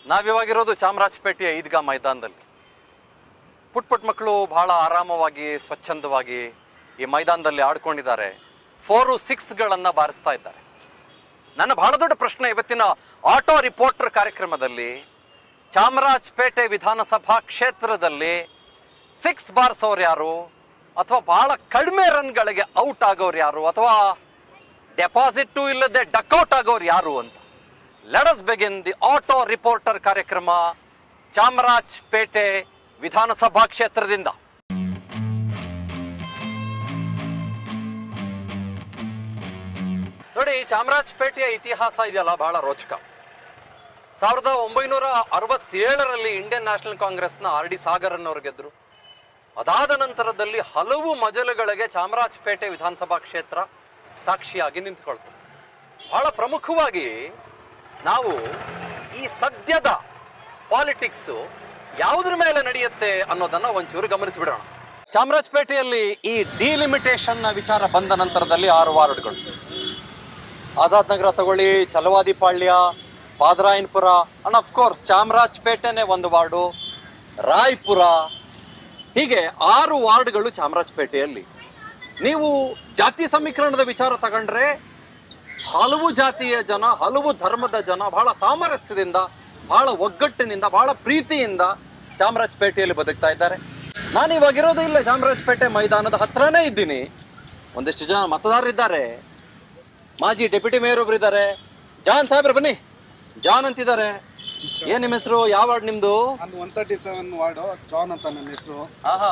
ನಾವಿವಾಗಿರೋದು ಚಾಮರಾಜಪೇಟೆಯ ಈದ್ಗಾ ಮೈದಾನದಲ್ಲಿ ಪುಟ್ ಪುಟ್ ಮಕ್ಕಳು ಬಹಳ ಆರಾಮವಾಗಿ ಸ್ವಚ್ಛಂದವಾಗಿ ಈ ಮೈದಾನದಲ್ಲಿ ಆಡ್ಕೊಂಡಿದ್ದಾರೆ ಫೋರು ಸಿಕ್ಸ್ಗಳನ್ನು ಬಾರಿಸ್ತಾ ಇದ್ದಾರೆ ನನ್ನ ಬಹಳ ದೊಡ್ಡ ಪ್ರಶ್ನೆ ಇವತ್ತಿನ ಆಟೋ ರಿಪೋರ್ಟರ್ ಕಾರ್ಯಕ್ರಮದಲ್ಲಿ ಚಾಮರಾಜಪೇಟೆ ವಿಧಾನಸಭಾ ಕ್ಷೇತ್ರದಲ್ಲಿ ಸಿಕ್ಸ್ ಬಾರಿಸೋರು ಯಾರು ಅಥವಾ ಬಹಳ ಕಡಿಮೆ ರನ್ಗಳಿಗೆ ಔಟ್ ಆಗೋರು ಯಾರು ಅಥವಾ ಡೆಪಾಸಿಟ್ ಇಲ್ಲದೆ ಡಕ್ಔಟ್ ಆಗೋರು ಯಾರು ಅಂತ let's begin the auto reporter ಕಾರ್ಯಕ್ರಮ ಚಾಮರಾಜಪೇಟೆ ವಿಧಾನಸಭಾ ಕ್ಷೇತ್ರದಿಂದ ನೋಡಿ ಚಾಮರಾಜಪೇಟೆಯ ಇತಿಹಾಸ ಇದೆಯಲ್ಲ ಬಹಳ ರೋಚಕ ಸಾವಿರದ ಒಂಬೈನೂರ ಅರವತ್ತೇಳರಲ್ಲಿ ಇಂಡಿಯನ್ ನ್ಯಾಷನಲ್ ಕಾಂಗ್ರೆಸ್ನ ಆರ್ ಡಿ ಸಾಗರ್ ಅನ್ನೋರು ಗೆದ್ರು ಅದಾದ ನಂತರದಲ್ಲಿ ಹಲವು ಮಜಲುಗಳಿಗೆ ಚಾಮರಾಜಪೇಟೆ ವಿಧಾನಸಭಾ ಕ್ಷೇತ್ರ ಸಾಕ್ಷಿಯಾಗಿ ನಿಂತ್ಕೊಳ್ತದೆ ಬಹಳ ಪ್ರಮುಖವಾಗಿ ನಾವು ಈ ಸದ್ಯದ ಪಾಲಿಟಿಕ್ಸ್ ಯಾವುದ್ರ ಮೇಲೆ ನಡೆಯುತ್ತೆ ಅನ್ನೋದನ್ನ ಒಂಚೂರು ಗಮನಿಸಿಬಿಡೋಣ ಚಾಮರಾಜಪೇಟೆಯಲ್ಲಿ ಈ ಡಿಲಿಮಿಟೇಷನ್ ನ ವಿಚಾರ ಬಂದ ನಂತರದಲ್ಲಿ ಆರು ವಾರ್ಡ್ಗಳು ಆಜಾದ್ ನಗರ ತಗೊಳ್ಳಿ Chalavadi Palya Padarayanapura and of course ಚಾಮರಾಜಪೇಟೆನೆ ಒಂದು ವಾರ್ಡು ರಾಯ್ಪುರ ಹೀಗೆ ಆರು ವಾರ್ಡ್ಗಳು ಚಾಮರಾಜಪೇಟೆಯಲ್ಲಿ ನೀವು ಜಾತಿ ಸಮೀಕರಣದ ವಿಚಾರ ತಗೊಂಡ್ರೆ ಹಲವು ಜಾತಿಯ ಜನ ಹಲವು ಧರ್ಮದ ಜನ ಬಹಳ ಸಾಮರಸ್ಯದಿಂದ ಬಹಳ ಒಗ್ಗಟ್ಟಿನಿಂದ ಬಹಳ ಪ್ರೀತಿಯಿಂದ ಚಾಮರಾಜಪೇಟೆಯಲ್ಲಿ ಬದುಕ್ತಾ ಇದ್ದಾರೆ ನಾನು ಇವಾಗಿರೋದು ಇಲ್ಲ ಚಾಮರಾಜಪೇಟೆ ಮೈದಾನದ ಹತ್ರನೇ ಇದ್ದೀನಿ ಒಂದಿಷ್ಟು ಜನ ಮತದಾರರಿದ್ದಾರೆ ಮಾಜಿ ಡೆಪ್ಯೂಟಿ ಮೇಯರ್ ಒಬ್ರು ಇದ್ದಾರೆ ಜಾನ್ ಸಾಹೇಬ್ರೆ ಬನ್ನಿ ಜಾನ್ ಅಂತಿದ್ದಾರೆ ಏನ್ ನಿಮ್ಮ ಹೆಸರು ಯಾವ ವಾರ್ಡ್ ನಿಮ್ದು ನಾನು one thirty seven ward John ಅಂತ ನನ್ನ ಹೆಸರು ಆಹಾ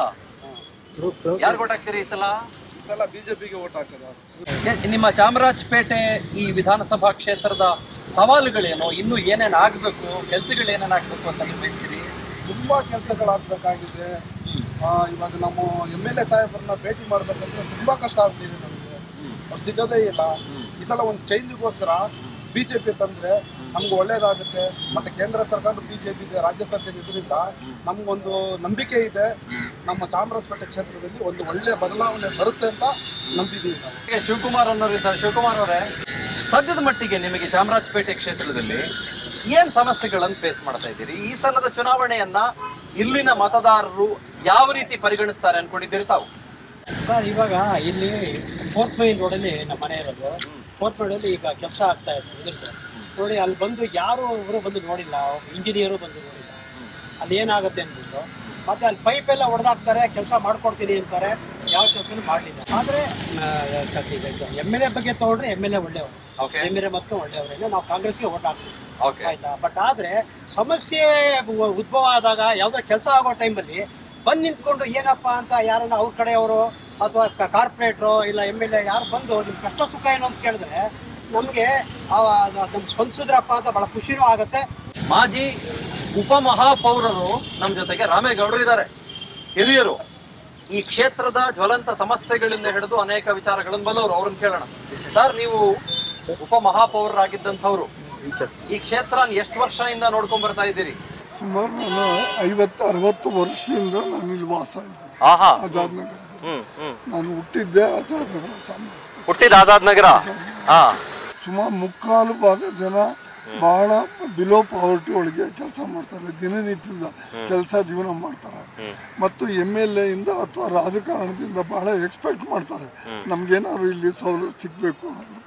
ಯಾರು vote ಹಾಕ್ತೀರಿ ಈ ಸಲ ಈ ಸಲ ಬಿಜೆಪಿಗೆ ಓಟ್ ಹಾಕೋದು ಏ- ನಿಮ್ಮ ಚಾಮರಾಜಪೇಟೆ ಈ ವಿಧಾನಸಭಾ ಕ್ಷೇತ್ರದ ಸವಾಲುಗಳೇನು ಇನ್ನು ಏನೇನ್ ಆಗ್ಬೇಕು ಕೆಲ್ಸಗಳು ಏನೇನ್ ಆಗ್ಬೇಕು ಅಂತ ನೀವು ಬಯಸ್ತೀರಿ ತುಂಬಾ ಕೆಲಸಗಳಾಗಬೇಕಾಗಿದೆ ಇವಾಗ ನಮ್ಮ ಎಮ್ ಎಲ್ ಎ ಸಾಹೇಬ್ರನ್ನ ಭೇಟಿ ಮಾಡ್ಬೇಕಂದ್ರೆ ತುಂಬಾ ಕಷ್ಟ ಆಗ್ಬಿಟ್ಟಿದೆ ನಮಗೆ ಅವ್ರು ಸಿಗೋದೇ ಇಲ್ಲ ಈ ಸಲ ಒಂದು ಚೇಂಜ್ಗೋಸ್ಕರ ಬಿಜೆಪಿ ತಂದ್ರೆ ನಮ್ಗೆ ಒಳ್ಳೇದಾಗುತ್ತೆ ಮತ್ತೆ ಕೇಂದ್ರ ಸರ್ಕಾರ ಬಿಜೆಪಿ ಇದೆ ರಾಜ್ಯ ಸರ್ಕಾರ ಇದರಿಂದ ನಮ್ಗೊಂದು ನಂಬಿಕೆ ಇದೆ ನಮ್ಮ ಚಾಮರಾಜಪೇಟೆ ಕ್ಷೇತ್ರದಲ್ಲಿ ಒಂದು ಒಳ್ಳೆ ಬದಲಾವಣೆ ಬರುತ್ತೆ ಅಂತ ನಂಬಿದ್ದೀವಿ ನಾವು ಹಾಗೆ ಶಿವಕುಮಾರ್ ಅನ್ನೋರು ಇದ್ದಾರೆ ಶಿವಕುಮಾರ್ ಅವರೇ ಸದ್ಯದ ಮಟ್ಟಿಗೆ ನಿಮಗೆ ಚಾಮರಾಜಪೇಟೆ ಕ್ಷೇತ್ರದಲ್ಲಿ ಏನ್ ಸಮಸ್ಯೆಗಳನ್ನು ಫೇಸ್ ಮಾಡ್ತಾ ಇದ್ದೀರಿ ಈ ಸಲದ ಚುನಾವಣೆಯನ್ನ ಇಲ್ಲಿನ ಮತದಾರರು ಯಾವ ರೀತಿ ಪರಿಗಣಿಸ್ತಾರೆ ಅನ್ಕೊಂಡಿದ್ದೀರಿ ತಾವು ಸರ್ ಇವಾಗ ಇಲ್ಲಿ ಫೋರ್ತ್ ಮೈನ್ ರೋಡಲ್ಲಿ ನಮ್ಮ ಮನೆ ಇರೋದು ಫೋರ್ತ್ ರೋಡಲ್ಲಿ ಈಗ ಕೆಲಸ ಆಗ್ತಾ ಇದೆ ಇದ್ರದ್ದು ನೋಡಿ ಅಲ್ಲಿ ಬಂದು ಯಾರು ಒಬ್ರು ಬಂದು ನೋಡಿಲ್ಲ ಇಂಜಿನಿಯರು ಬಂದು ನೋಡಿಲ್ಲ ಅಲ್ಲಿ ಏನಾಗುತ್ತೆ ಅಂದ್ಬಿಟ್ಟು ಮತ್ತೆ ಅಲ್ಲಿ ಪೈಪ್ ಎಲ್ಲ ಹೊಡೆದಾಕ್ತಾರೆ ಕೆಲಸ ಮಾಡ್ಕೊಡ್ತೀನಿ ಅಂತಾರೆ ಯಾವ ಕೆಲಸನೂ ಮಾಡಲಿಲ್ಲ ಆದರೆ ಎಮ್ ಎಲ್ ಎ ಬಗ್ಗೆ ತಗೊಂಡ್ರೆ ಎಮ್ ಎಲ್ ಎ ಒಳ್ಳೆಯವರು ಓಕೆ ಎಮ್ ಎಲ್ ಎ ಮತ್ತೆ ಒಳ್ಳೆಯವರೇನೆ ನಾವು ಕಾಂಗ್ರೆಸ್ಗೆ ಓಟ್ ಹಾಕ್ತೀವಿ ಓಕೆ ಆಯ್ತಾ ಬಟ್ ಆದ್ರೆ ಸಮಸ್ಯೆ ಉ- ಉದ್ಭವ ಆದಾಗ ಯಾವ್ದಾರ ಕೆಲಸ ಆಗೋ ಟೈಮಲ್ಲಿ ಬಂದು ನಿಂತ್ಕೊಂಡು ಏನಪ್ಪ ಅಂತ ಯಾರನ್ನ ಅವ್ರ ಕಡೆಯವರು ಅಥವಾ ಕಾರ್ಪೊರೇಟ್ರು ಇಲ್ಲ ಎಮ್ ಎಲ್ ಎ ಯಾರು ಬಂದು ನಿಮ್ಮ ಕಷ್ಟ ಸುಖ ಏನು ಅಂತ ಕೇಳಿದ್ರೆ ನಮಗೆ ನಮ್ಗೆ ಸ್ಪಂದಿಸಿದ್ರಪ್ಪ ಅಂತ ಬಹಳ ಖುಷಿನೂ ಆಗುತ್ತೆ ಮಾಜಿ ಉಪಮಹಾಪೌರರು ನಮ್ಮ ಜೊತೆಗೆ ರಾಮೇಗೌಡರು ಇದ್ದಾರೆ ಹಿರಿಯರು ಈ ಕ್ಷೇತ್ರದ ಜ್ವಲಂತ ಸಮಸ್ಯೆಗಳಿಂದ ಹಿಡಿದು ಅನೇಕ ವಿಚಾರಗಳನ್ನು ಬಲ್ಲವರು ಅವ್ರನ್ನ ಕೇಳೋಣ ಸರ್ ನೀವು ಉಪಮಹಾಪೌರರಾಗಿದ್ದಂಥವ್ರು ಈ ಕ್ಷೇತ್ರ ಎಷ್ಟು ವರ್ಷದಿಂದ ನೋಡ್ಕೊಂಡ್ ಬರ್ತಾ ಇದ್ದೀರಿ ಸುಮಾರು ನಾನು ಐವತ್ತು ಅರವತ್ತು ವರ್ಷದಿಂದ ನಾನು ಇಲ್ಲಿ ವಾಸ ಇದ್ದೆ ಆಹಾ ಆಜಾದ್ ನಗರ ಹ್ಮ್ ಹ್ಮ್ ನಾನು ಹುಟ್ಟಿದ್ದೆ ಆಜಾದ್ ನಗರ ಚಾಮರಾಜ ಹುಟ್ಟಿದ ಆಜಾದ್ ನಗರ ಹಾ ಸುಮಾರು ಮುಕ್ಕಾಲು ಭಾಗ ಜನ ಬಹಳ ಬಿಲೋ ಪಾವರ್ಟಿ ಒಳಗೆ ಕೆಲಸ ಮಾಡ್ತಾರೆ ದಿನನಿತ್ಯದ ಕೆಲಸ ಜೀವನ ಮಾಡ್ತಾರೆ ಮತ್ತು ಎಮ್ ಎಲ್ ಎ ಇಂದ ಅಥವಾ ರಾಜಕಾರಣದಿಂದ ಬಹಳ ಎಕ್ಸ್ಪೆಕ್ಟ್ ಮಾಡ್ತಾರೆ ನಮ್ಗೇನಾದ್ರು ಇಲ್ಲಿ ಸವಲತ್ತು ಸಿಗಬೇಕು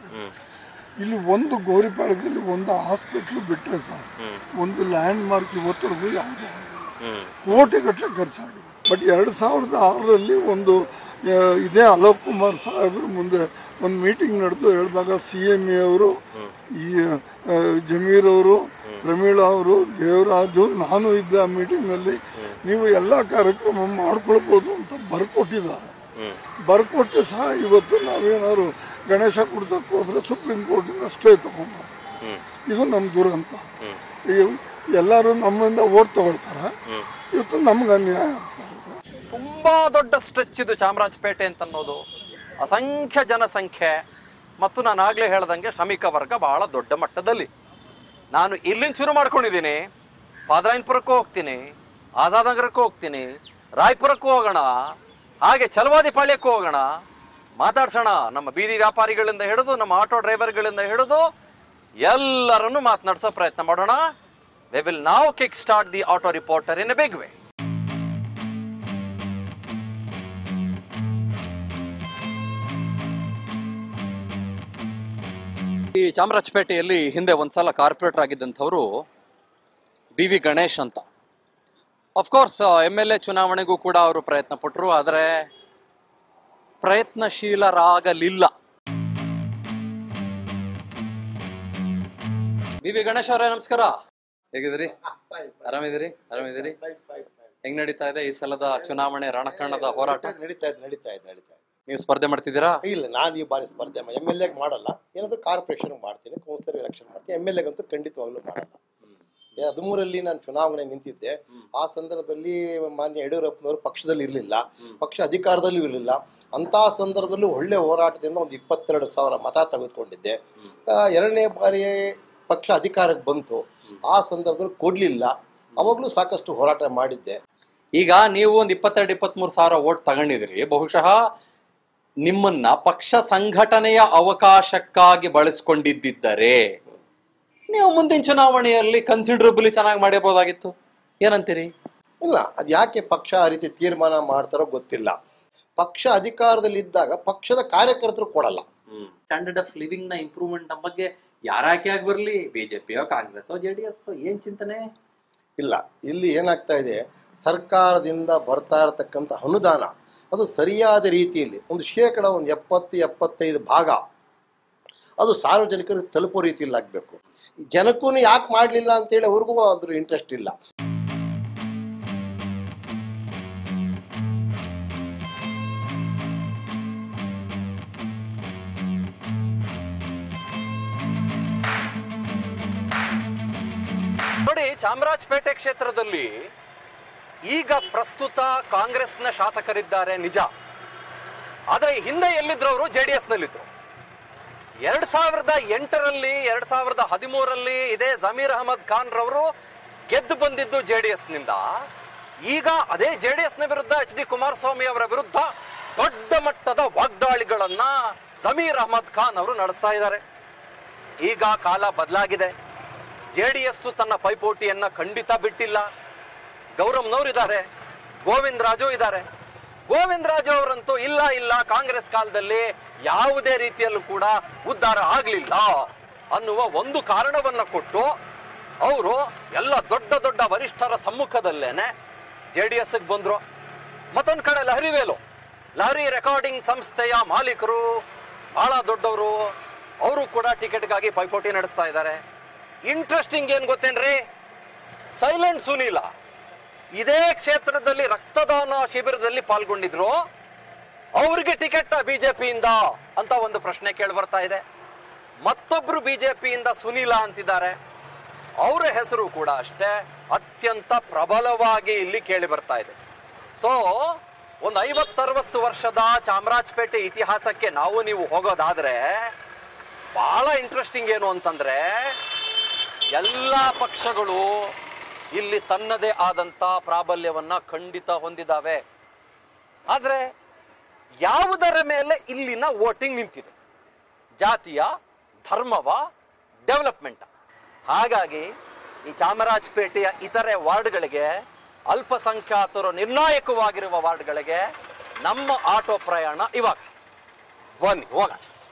ಇಲ್ಲಿ ಒಂದು ಗೌರಿಪಾಳ್ಯದಲ್ಲಿ ಒಂದು ಹಾಸ್ಪಿಟ್ಲ್ ಬಿಟ್ಟರೆ ಸರ್ ಒಂದು ಲ್ಯಾಂಡ್ ಮಾರ್ಕ್ ಇವತ್ತರೆಗೂ ಯಾವುದೇ ಕೋಟಿಗಟ್ಟಲೆ ಖರ್ಚಾಗಿದೆ ಬಟ್ ಎರಡು ಸಾವಿರದ ಆರರಲ್ಲಿ ಒಂದು ಆ, ಇದೇ ಅಲೋಕ್ ಕುಮಾರ್ ಸಾಹೇಬ್ರ ಮುಂದೆ ಒಂದು ಮೀಟಿಂಗ್ ನಡೆದು ಹೇಳಿದಾಗ ಸಿ ಎಮ್ ಎ ಅವರು ಈ ಆ, ಜಮೀರ್ ಅವರು ಪ್ರಮೀಳಾ ಅವರು ದೇವರಾಜು ನಾನು ಇದ್ದ ಆ ಮೀಟಿಂಗ್ನಲ್ಲಿ ನೀವು ಎಲ್ಲ ಕಾರ್ಯಕ್ರಮ ಮಾಡ್ಕೊಳ್ಬೋದು ಅಂತ ಬರ್ಕೊಟ್ಟಿದ್ದಾರೆ ಬರ್ಕೊಟ್ಟು ಸಹ ಇವತ್ತು ನಾವೇನಾದ್ರು ಗಣೇಶ ಕುಡ್ಸಕ್ಕೆ ಹೋದ್ರೆ ಸುಪ್ರೀಂ ಕೋರ್ಟಿಂದ ಸ್ಟೇ ತಗೊಂಡ್ಬರ್ತೀವಿ ಇದು ನಮ್ಮ ದುರಂತ ಈ ಎಲ್ಲರೂ ನಮ್ಮಿಂದ ಓಟ್ ತಗೊಳ್ತಾರೆ ಇವತ್ತು ನಮ್ಗೆ ಅನ್ಯಾಯ ಆಗ್ತಾ ಇದೆ ತುಂಬಾ ದೊಡ್ಡ ಸ್ಟ್ರೆಚ್ ಇದು ಚಾಮರಾಜಪೇಟೆ ಅಂತ ಅನ್ನೋದು ಅಸಂಖ್ಯ ಜನಸಂಖ್ಯೆ ಮತ್ತು ನಾನು ಆಗ್ಲೇ ಹೇಳ್ದಂಗೆ ಶ್ರಮಿಕ ವರ್ಗ ಬಹಳ ದೊಡ್ಡ ಮಟ್ಟದಲ್ಲಿ ನಾನು ಇಲ್ಲಿಂದ ಶುರು ಮಾಡ್ಕೊಂಡಿದ್ದೀನಿ ಪಾದರಾಯನ್ಪುರಕ್ಕೂ ಹೋಗ್ತೀನಿ ಆಜಾದ್ ನಗರಕ್ಕೂ ಹೋಗ್ತೀನಿ ರಾಯ್ಪುರಕ್ಕೂ ಹೋಗೋಣ ಹಾಗೆ ಛಲವಾದಿ ಪಾಳ್ಯಕ್ಕೂ ಹೋಗೋಣ ಮಾತಾಡ್ಸೋಣ ನಮ್ಮ ಬೀದಿ ವ್ಯಾಪಾರಿಗಳಿಂದ ಹಿಡಿದು ನಮ್ಮ ಆಟೋ ಡ್ರೈವರ್ಗಳಿಂದ ಹಿಡಿದು ಎಲ್ಲರನ್ನು ಮಾತನಾಡಿಸೋ ಪ್ರಯತ್ನ ಮಾಡೋಣ ದೇ ವಿಲ್ ನಾವ್ kick start the auto reporter in a big way ಈ ಚಾಮರಾಜಪೇಟೆಯಲ್ಲಿ ಹಿಂದೆ ಒಂದ್ಸಲ ಕಾರ್ಪೊರೇಟರ್ ಆಗಿದ್ದಂಥವ್ರು ಬಿ ವಿ ಗಣೇಶ್ ಅಂತ ಅಫ್ಕೋರ್ಸ್ ಎಮ್ ಎಲ್ ಎ ಚುನಾವಣೆಗೂ ಕೂಡ ಅವರು ಪ್ರಯತ್ನ ಪಟ್ಟರು ಆದರೆ ಪ್ರಯತ್ನಶೀಲರಾಗಲಿಲ್ಲ ಬಿ ವಿ ಗಣೇಶ್ ಅವರೇ ನಮಸ್ಕಾರ ಹೇಗಿದ್ದೀರಿ ಆರಾಮಿದ್ದೀರಿ ಆರಾಮಿದ್ದೀರಿ ಹೆಂಗ್ ನಡೀತಾ ಇದೆ ಈ ಸಲದ ಚುನಾವಣೆ ರಣಕಣ್ಣದ ಹೋರಾಟ ನಡೀತಾ ಇದೆ ನಡೀತಾ ಇದೆ ನಡೀತಾ ಇದೆ ನೀವು ಸ್ಪರ್ಧೆ ಮಾಡ್ತಿದ್ದೀರಾ ಇಲ್ಲ ನಾನು ಈ ಬಾರಿ ಸ್ಪರ್ಧೆ ಎಮ್ ಎಲ್ ಎಗೆ ಮಾಡಲ್ಲ ಏನಾದರೂ ಕಾರ್ಪೊರೇಷನ್ ಮಾಡ್ತೀನಿ ಕೌನ್ಸಿಲರ್ ಎಲೆಕ್ಷನ್ ಮಾಡ್ತೀನಿ ಎಮ್ ಎಲ್ ಎಗಂತೂ ಖಂಡಿತವಾಗ್ಲೂ ಮಾಡಲ್ಲ ಏ, ಹದಿಮೂರಲ್ಲಿ ನಾನು ಚುನಾವಣೆ ನಿಂತಿದ್ದೆ ಆ ಸಂದರ್ಭದಲ್ಲಿ ಮಾನ್ಯ ಯಡಿಯೂರಪ್ಪನವರು ಪಕ್ಷದಲ್ಲಿ ಇರಲಿಲ್ಲ ಪಕ್ಷ ಅಧಿಕಾರದಲ್ಲೂ ಇರಲಿಲ್ಲ ಅಂಥ ಸಂದರ್ಭದಲ್ಲೂ ಒಳ್ಳೆ ಹೋರಾಟದಿಂದ ಒಂದು ಇಪ್ಪತ್ತೆರಡು ಸಾವಿರ ಮತ ತೆಗೆದುಕೊಂಡಿದ್ದೆ ಆ, ಎರಡನೇ ಬಾರಿ ಪಕ್ಷ ಅಧಿಕಾರಕ್ಕೆ ಬಂತು ಆ ಸಂದರ್ಭದಲ್ಲಿ ಕೊಡಲಿಲ್ಲ ಅವಾಗಲೂ ಸಾಕಷ್ಟು ಹೋರಾಟ ಮಾಡಿದ್ದೆ ಈಗ ನೀವು ಒಂದು ಇಪ್ಪತ್ತೆರಡು ಇಪ್ಪತ್ಮೂರು ಸಾವಿರ ಓಟ್ ತಗೊಂಡಿದ್ರಿ ಬಹುಶಃ ನಿಮ್ಮನ್ನ ಪಕ್ಷ ಸಂಘಟನೆಯ ಅವಕಾಶಕ್ಕಾಗಿ ಬಳಸ್ಕೊಂಡಿದ್ದರೆ ನೀವು ಮುಂದಿನ ಚುನಾವಣೆಯಲ್ಲಿ ಕನ್ಸಿಡರಬಲಿ ಚೆನ್ನಾಗಿ ಮಾಡಿರ್ಬೋದಾಗಿತ್ತು ಏನಂತೀರಿ ಇಲ್ಲ ಅದು ಯಾಕೆ ಪಕ್ಷ ಆ ರೀತಿ ತೀರ್ಮಾನ ಮಾಡ್ತಾರೋ ಗೊತ್ತಿಲ್ಲ ಪಕ್ಷ ಅಧಿಕಾರದಲ್ಲಿದ್ದಾಗ ಪಕ್ಷದ ಕಾರ್ಯಕರ್ತರು ಕೊಡಲ್ಲ ಸ್ಟ್ಯಾಂಡರ್ಡ್ ಆಫ್ ಲಿವಿಂಗ್ ನ ಇಂಪ್ರೂವ್ಮೆಂಟ್ ನಮ್ಮ ಬಗ್ಗೆ ಯಾರಾಕೆ ಆಗಿ ಬರ್ಲಿ ಬಿಜೆಪಿಯೋ ಕಾಂಗ್ರೆಸ್ ಜೆ ಡಿ ಎಸ್ ಏನ್ ಚಿಂತನೆ ಇಲ್ಲ ಇಲ್ಲಿ ಏನಾಗ್ತಾ ಇದೆ ಸರ್ಕಾರದಿಂದ ಬರ್ತಾ ಇರತಕ್ಕಂಥ ಅನುದಾನ ಅದು ಸರಿಯಾದ ರೀತಿಯಲ್ಲಿ ಒಂದು ಶೇಕಡ ಒಂದು ಎಪ್ಪತ್ತು ಎಪ್ಪತ್ತೈದು ಭಾಗ ಅದು ಸಾರ್ವಜನಿಕರಿಗೆ ತಲುಪೋ ರೀತಿಯಲ್ಲಿ ಆಗಬೇಕು ಜನಕ್ಕೂ ಯಾಕೆ ಮಾಡಲಿಲ್ಲ ಅಂತೇಳಿ ಅವ್ರಿಗೂ ಅದ್ರ ಇಂಟ್ರೆಸ್ಟ್ ಇಲ್ಲ ನೋಡಿ ಚಾಮರಾಜಪೇಟೆ ಕ್ಷೇತ್ರದಲ್ಲಿ ಈಗ ಪ್ರಸ್ತುತ ಕಾಂಗ್ರೆಸ್ನ ಶಾಸಕರಿದ್ದಾರೆ ನಿಜ ಆದರೆ ಹಿಂದೆ ಎಲ್ಲಿದ್ರು ಅವರು ಜೆ ಡಿ ಎಸ್ ನಲ್ಲಿದ್ರು ಎರಡ್ ಸಾವಿರದ ಎಂಟರಲ್ಲಿ ಎರಡ್ ಸಾವಿರದ ಹದಿಮೂರರಲ್ಲಿ ಇದೇ ಜಮೀರ್ ಅಹಮದ್ ಖಾನ್ ರವರು ಗೆದ್ದು ಬಂದಿದ್ದು ಜೆ ಡಿ ಎಸ್ ನಿಂದ ಈಗ ಅದೇ ಜೆ ಡಿ ಎಸ್ ನ ವಿರುದ್ಧ ಎಚ್ ಡಿ ಕುಮಾರಸ್ವಾಮಿ ಅವರ ವಿರುದ್ಧ ದೊಡ್ಡ ಮಟ್ಟದ ವಾಗ್ದಾಳಿಗಳನ್ನ ಜಮೀರ್ ಅಹಮದ್ ಖಾನ್ ಅವರು ನಡೆಸ್ತಾ ಇದ್ದಾರೆ ಈಗ ಕಾಲ ಬದಲಾಗಿದೆ ಜೆ ಡಿ ಎಸ್ ತನ್ನ ಪೈಪೋಟಿಯನ್ನ ಖಂಡಿತ ಬಿಟ್ಟಿಲ್ಲ ಗೌರವ್ನವ್ರು ಇದ್ದಾರೆ ಗೋವಿಂದ ರಾಜು ಇದ್ದಾರೆ ಗೋವಿಂದ ರಾಜು ಅವರಂತೂ ಇಲ್ಲ ಇಲ್ಲ ಕಾಂಗ್ರೆಸ್ ಕಾಲದಲ್ಲಿ ಯಾವುದೇ ರೀತಿಯಲ್ಲೂ ಕೂಡ ಉದ್ಧಾರ ಆಗ್ಲಿಲ್ಲ ಅನ್ನುವ ಒಂದು ಕಾರಣವನ್ನ ಕೊಟ್ಟು ಅವರು ಎಲ್ಲ ದೊಡ್ಡ ದೊಡ್ಡ ವರಿಷ್ಠರ ಸಮ್ಮುಖದಲ್ಲೇನೆ ಜೆ ಡಿ ಎಸ್ ಬಂದ್ರು ಮತ್ತೊಂದ್ ಕಡೆ ಲಹರಿವೇಲು ಲಹರಿ ರೆಕಾರ್ಡಿಂಗ್ ಸಂಸ್ಥೆಯ ಮಾಲೀಕರು ಬಹಳ ದೊಡ್ಡವರು ಅವರು ಕೂಡ ಟಿಕೆಟ್ಗಾಗಿ ಪೈಪೋಟಿ ನಡೆಸ್ತಾ ಇದ್ದಾರೆ ಇಂಟ್ರೆಸ್ಟಿಂಗ್ ಏನ್ ಗೊತ್ತೇನ್ರಿ ಸೈಲೆಂಟ್ ಸುನೀಲ ಇದೇ ಕ್ಷೇತ್ರದಲ್ಲಿ ರಕ್ತದಾನ ಶಿಬಿರದಲ್ಲಿ ಪಾಲ್ಗೊಂಡಿದ್ರು ಅವ್ರಿಗೆ ಟಿಕೆಟ್ ಬಿಜೆಪಿಯಿಂದ ಅಂತ ಒಂದು ಪ್ರಶ್ನೆ ಕೇಳಿ ಬರ್ತಾ ಇದೆ ಮತ್ತೊಬ್ರು ಬಿಜೆಪಿಯಿಂದ ಸುನೀಲ ಅಂತಿದ್ದಾರೆ ಅವರ ಹೆಸರು ಕೂಡ ಅಷ್ಟೇ ಅತ್ಯಂತ ಪ್ರಬಲವಾಗಿ ಇಲ್ಲಿ ಕೇಳಿ ಬರ್ತಾ ಇದೆ ಸೊ ಒಂದು ಐವತ್ತರವತ್ತು ವರ್ಷದ ಚಾಮರಾಜಪೇಟೆ ಇತಿಹಾಸಕ್ಕೆ ನಾವು ನೀವು ಹೋಗೋದಾದ್ರೆ ಬಹಳ ಇಂಟ್ರೆಸ್ಟಿಂಗ್ ಏನು ಅಂತಂದ್ರೆ ಎಲ್ಲ ಪಕ್ಷಗಳು ಇಲ್ಲಿ ತನ್ನದೇ ಆದಂತ ಪ್ರಾಬಲ್ಯವನ್ನ ಖಂಡಿತ ಹೊಂದಿದ್ದಾವೆ ಆದ್ರೆ ಯಾವುದರ ಮೇಲೆ ಇಲ್ಲಿನ ವೋಟಿಂಗ್ ನಿಂತಿದೆ ಜಾತಿಯ ಧರ್ಮವ ಡೆವಲಪ್ಮೆಂಟ್ ಹಾಗಾಗಿ ಈ ಚಾಮರಾಜಪೇಟೆಯ ಇತರೆ ವಾರ್ಡ್ಗಳಿಗೆ ಅಲ್ಪಸಂಖ್ಯಾತರು ನಿರ್ಣಾಯಕವಾಗಿರುವ ವಾರ್ಡ್ಗಳಿಗೆ ನಮ್ಮ ಆಟೋ ಪ್ರಯಾಣ ಇವಾಗ ಬನ್ನಿ ಹೋಗೋಣ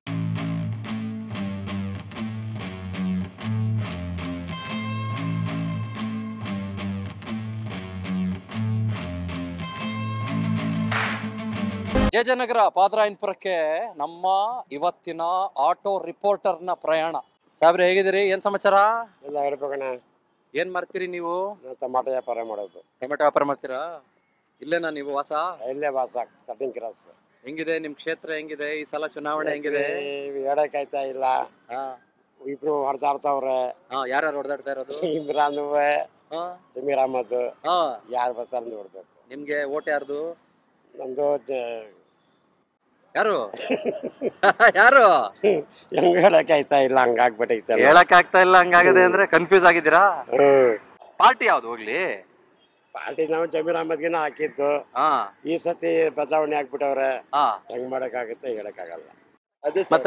ಜಯಜನಗರ ಪಾದರಾಯನಪುರಕ್ಕೆ ನಮ್ಮ ಇವತ್ತಿನ ಆಟೋ ರಿಪೋರ್ಟರ್ನ ಪ್ರಯಾಣ ಸಾಬ್ರೆ ಹೇಗಿದ್ದೀರಿ ಏನ್ ಸಮಾಚಾರ ಎಲ್ಲ ಹೇಳ್ಬೇಕಣ್ಣ ಏನ್ ಮಾಡ್ತೀರಿ ನೀವು ನಾವು ಟಮಾಟೋ ವ್ಯಾಪಾರ ಮಾಡೋದು ಟೊಮೆಟೊ ವ್ಯಾಪಾರ ಮಾಡ್ತೀರಾ ಇಲ್ಲೇನಾ ನೀವು ವಾಸ ಇಲ್ಲೇ ವಾಸ ಕಟಿಂಗ್ ಕ್ರಾಸ್ ಹೆಂಗಿದೆ ನಿಮ್ ಕ್ಷೇತ್ರ ಹೆಂಗಿದೆ ಈ ಸಲ ಚುನಾವಣೆ ಹೆಂಗಿದೆ ಹೇಳಕ್ ಆಯ್ತಾ ಇಲ್ಲ ಹಾ ಇಬ್ರು ಹೊಡೆದಾಡ್ತಾವ್ರೆ ಹಾ ಯಾರ್ಯಾರು ಹೊಡೆದಾಡ್ತಾ ಇರೋದು ಇಮ್ರಾನ್ ಹಾ ಜಮೀರ್ ಅಹಮದ್ ಹಾ ಯಾರು ಬರ್ತಾರೆ ನೋಡ್ಬೇಕು ನಿಮ್ಗೆ ಓಟ್ ಯಾರ್ದು ನಮ್ದು ಜ- ಯಾರು ಯಾರು ಹೆಂಗ್ ಹೇಳಕ್ ಆಯ್ತಾ ಇಲ್ಲ ಹಂಗಾಗ್ಬಿಟ್ಟೈತೆ ಹೇಳಕ್ ಆಗ್ತಾ ಇಲ್ಲ ಹಂಗಾಗದೆ ಅಂದ್ರೆ ಕನ್ಫ್ಯೂಸ್ ಆಗಿದ್ದೀರಾ ಹ್ಮ್ ಪಾರ್ಟಿ ಯಾವ್ದು ಹೋಗ್ಲಿ ಪಾರ್ಟಿ ನಾವು ಜಮೀರ್ ಅಹಮದ್ಗೆನ ಹಾಕಿದ್ದು ಹಾ ಈ ಸತಿ ಬದಲಾವಣೆ ಆಗ್ಬಿಟ್ಟವ್ರೆ ಹಾ ಹೆಂಗ್ ಮಾಡಕ್ ಆಗುತ್ತೆ ಹೇಳಕ್ ಆಗಲ್ಲ ಮತ್ತೆ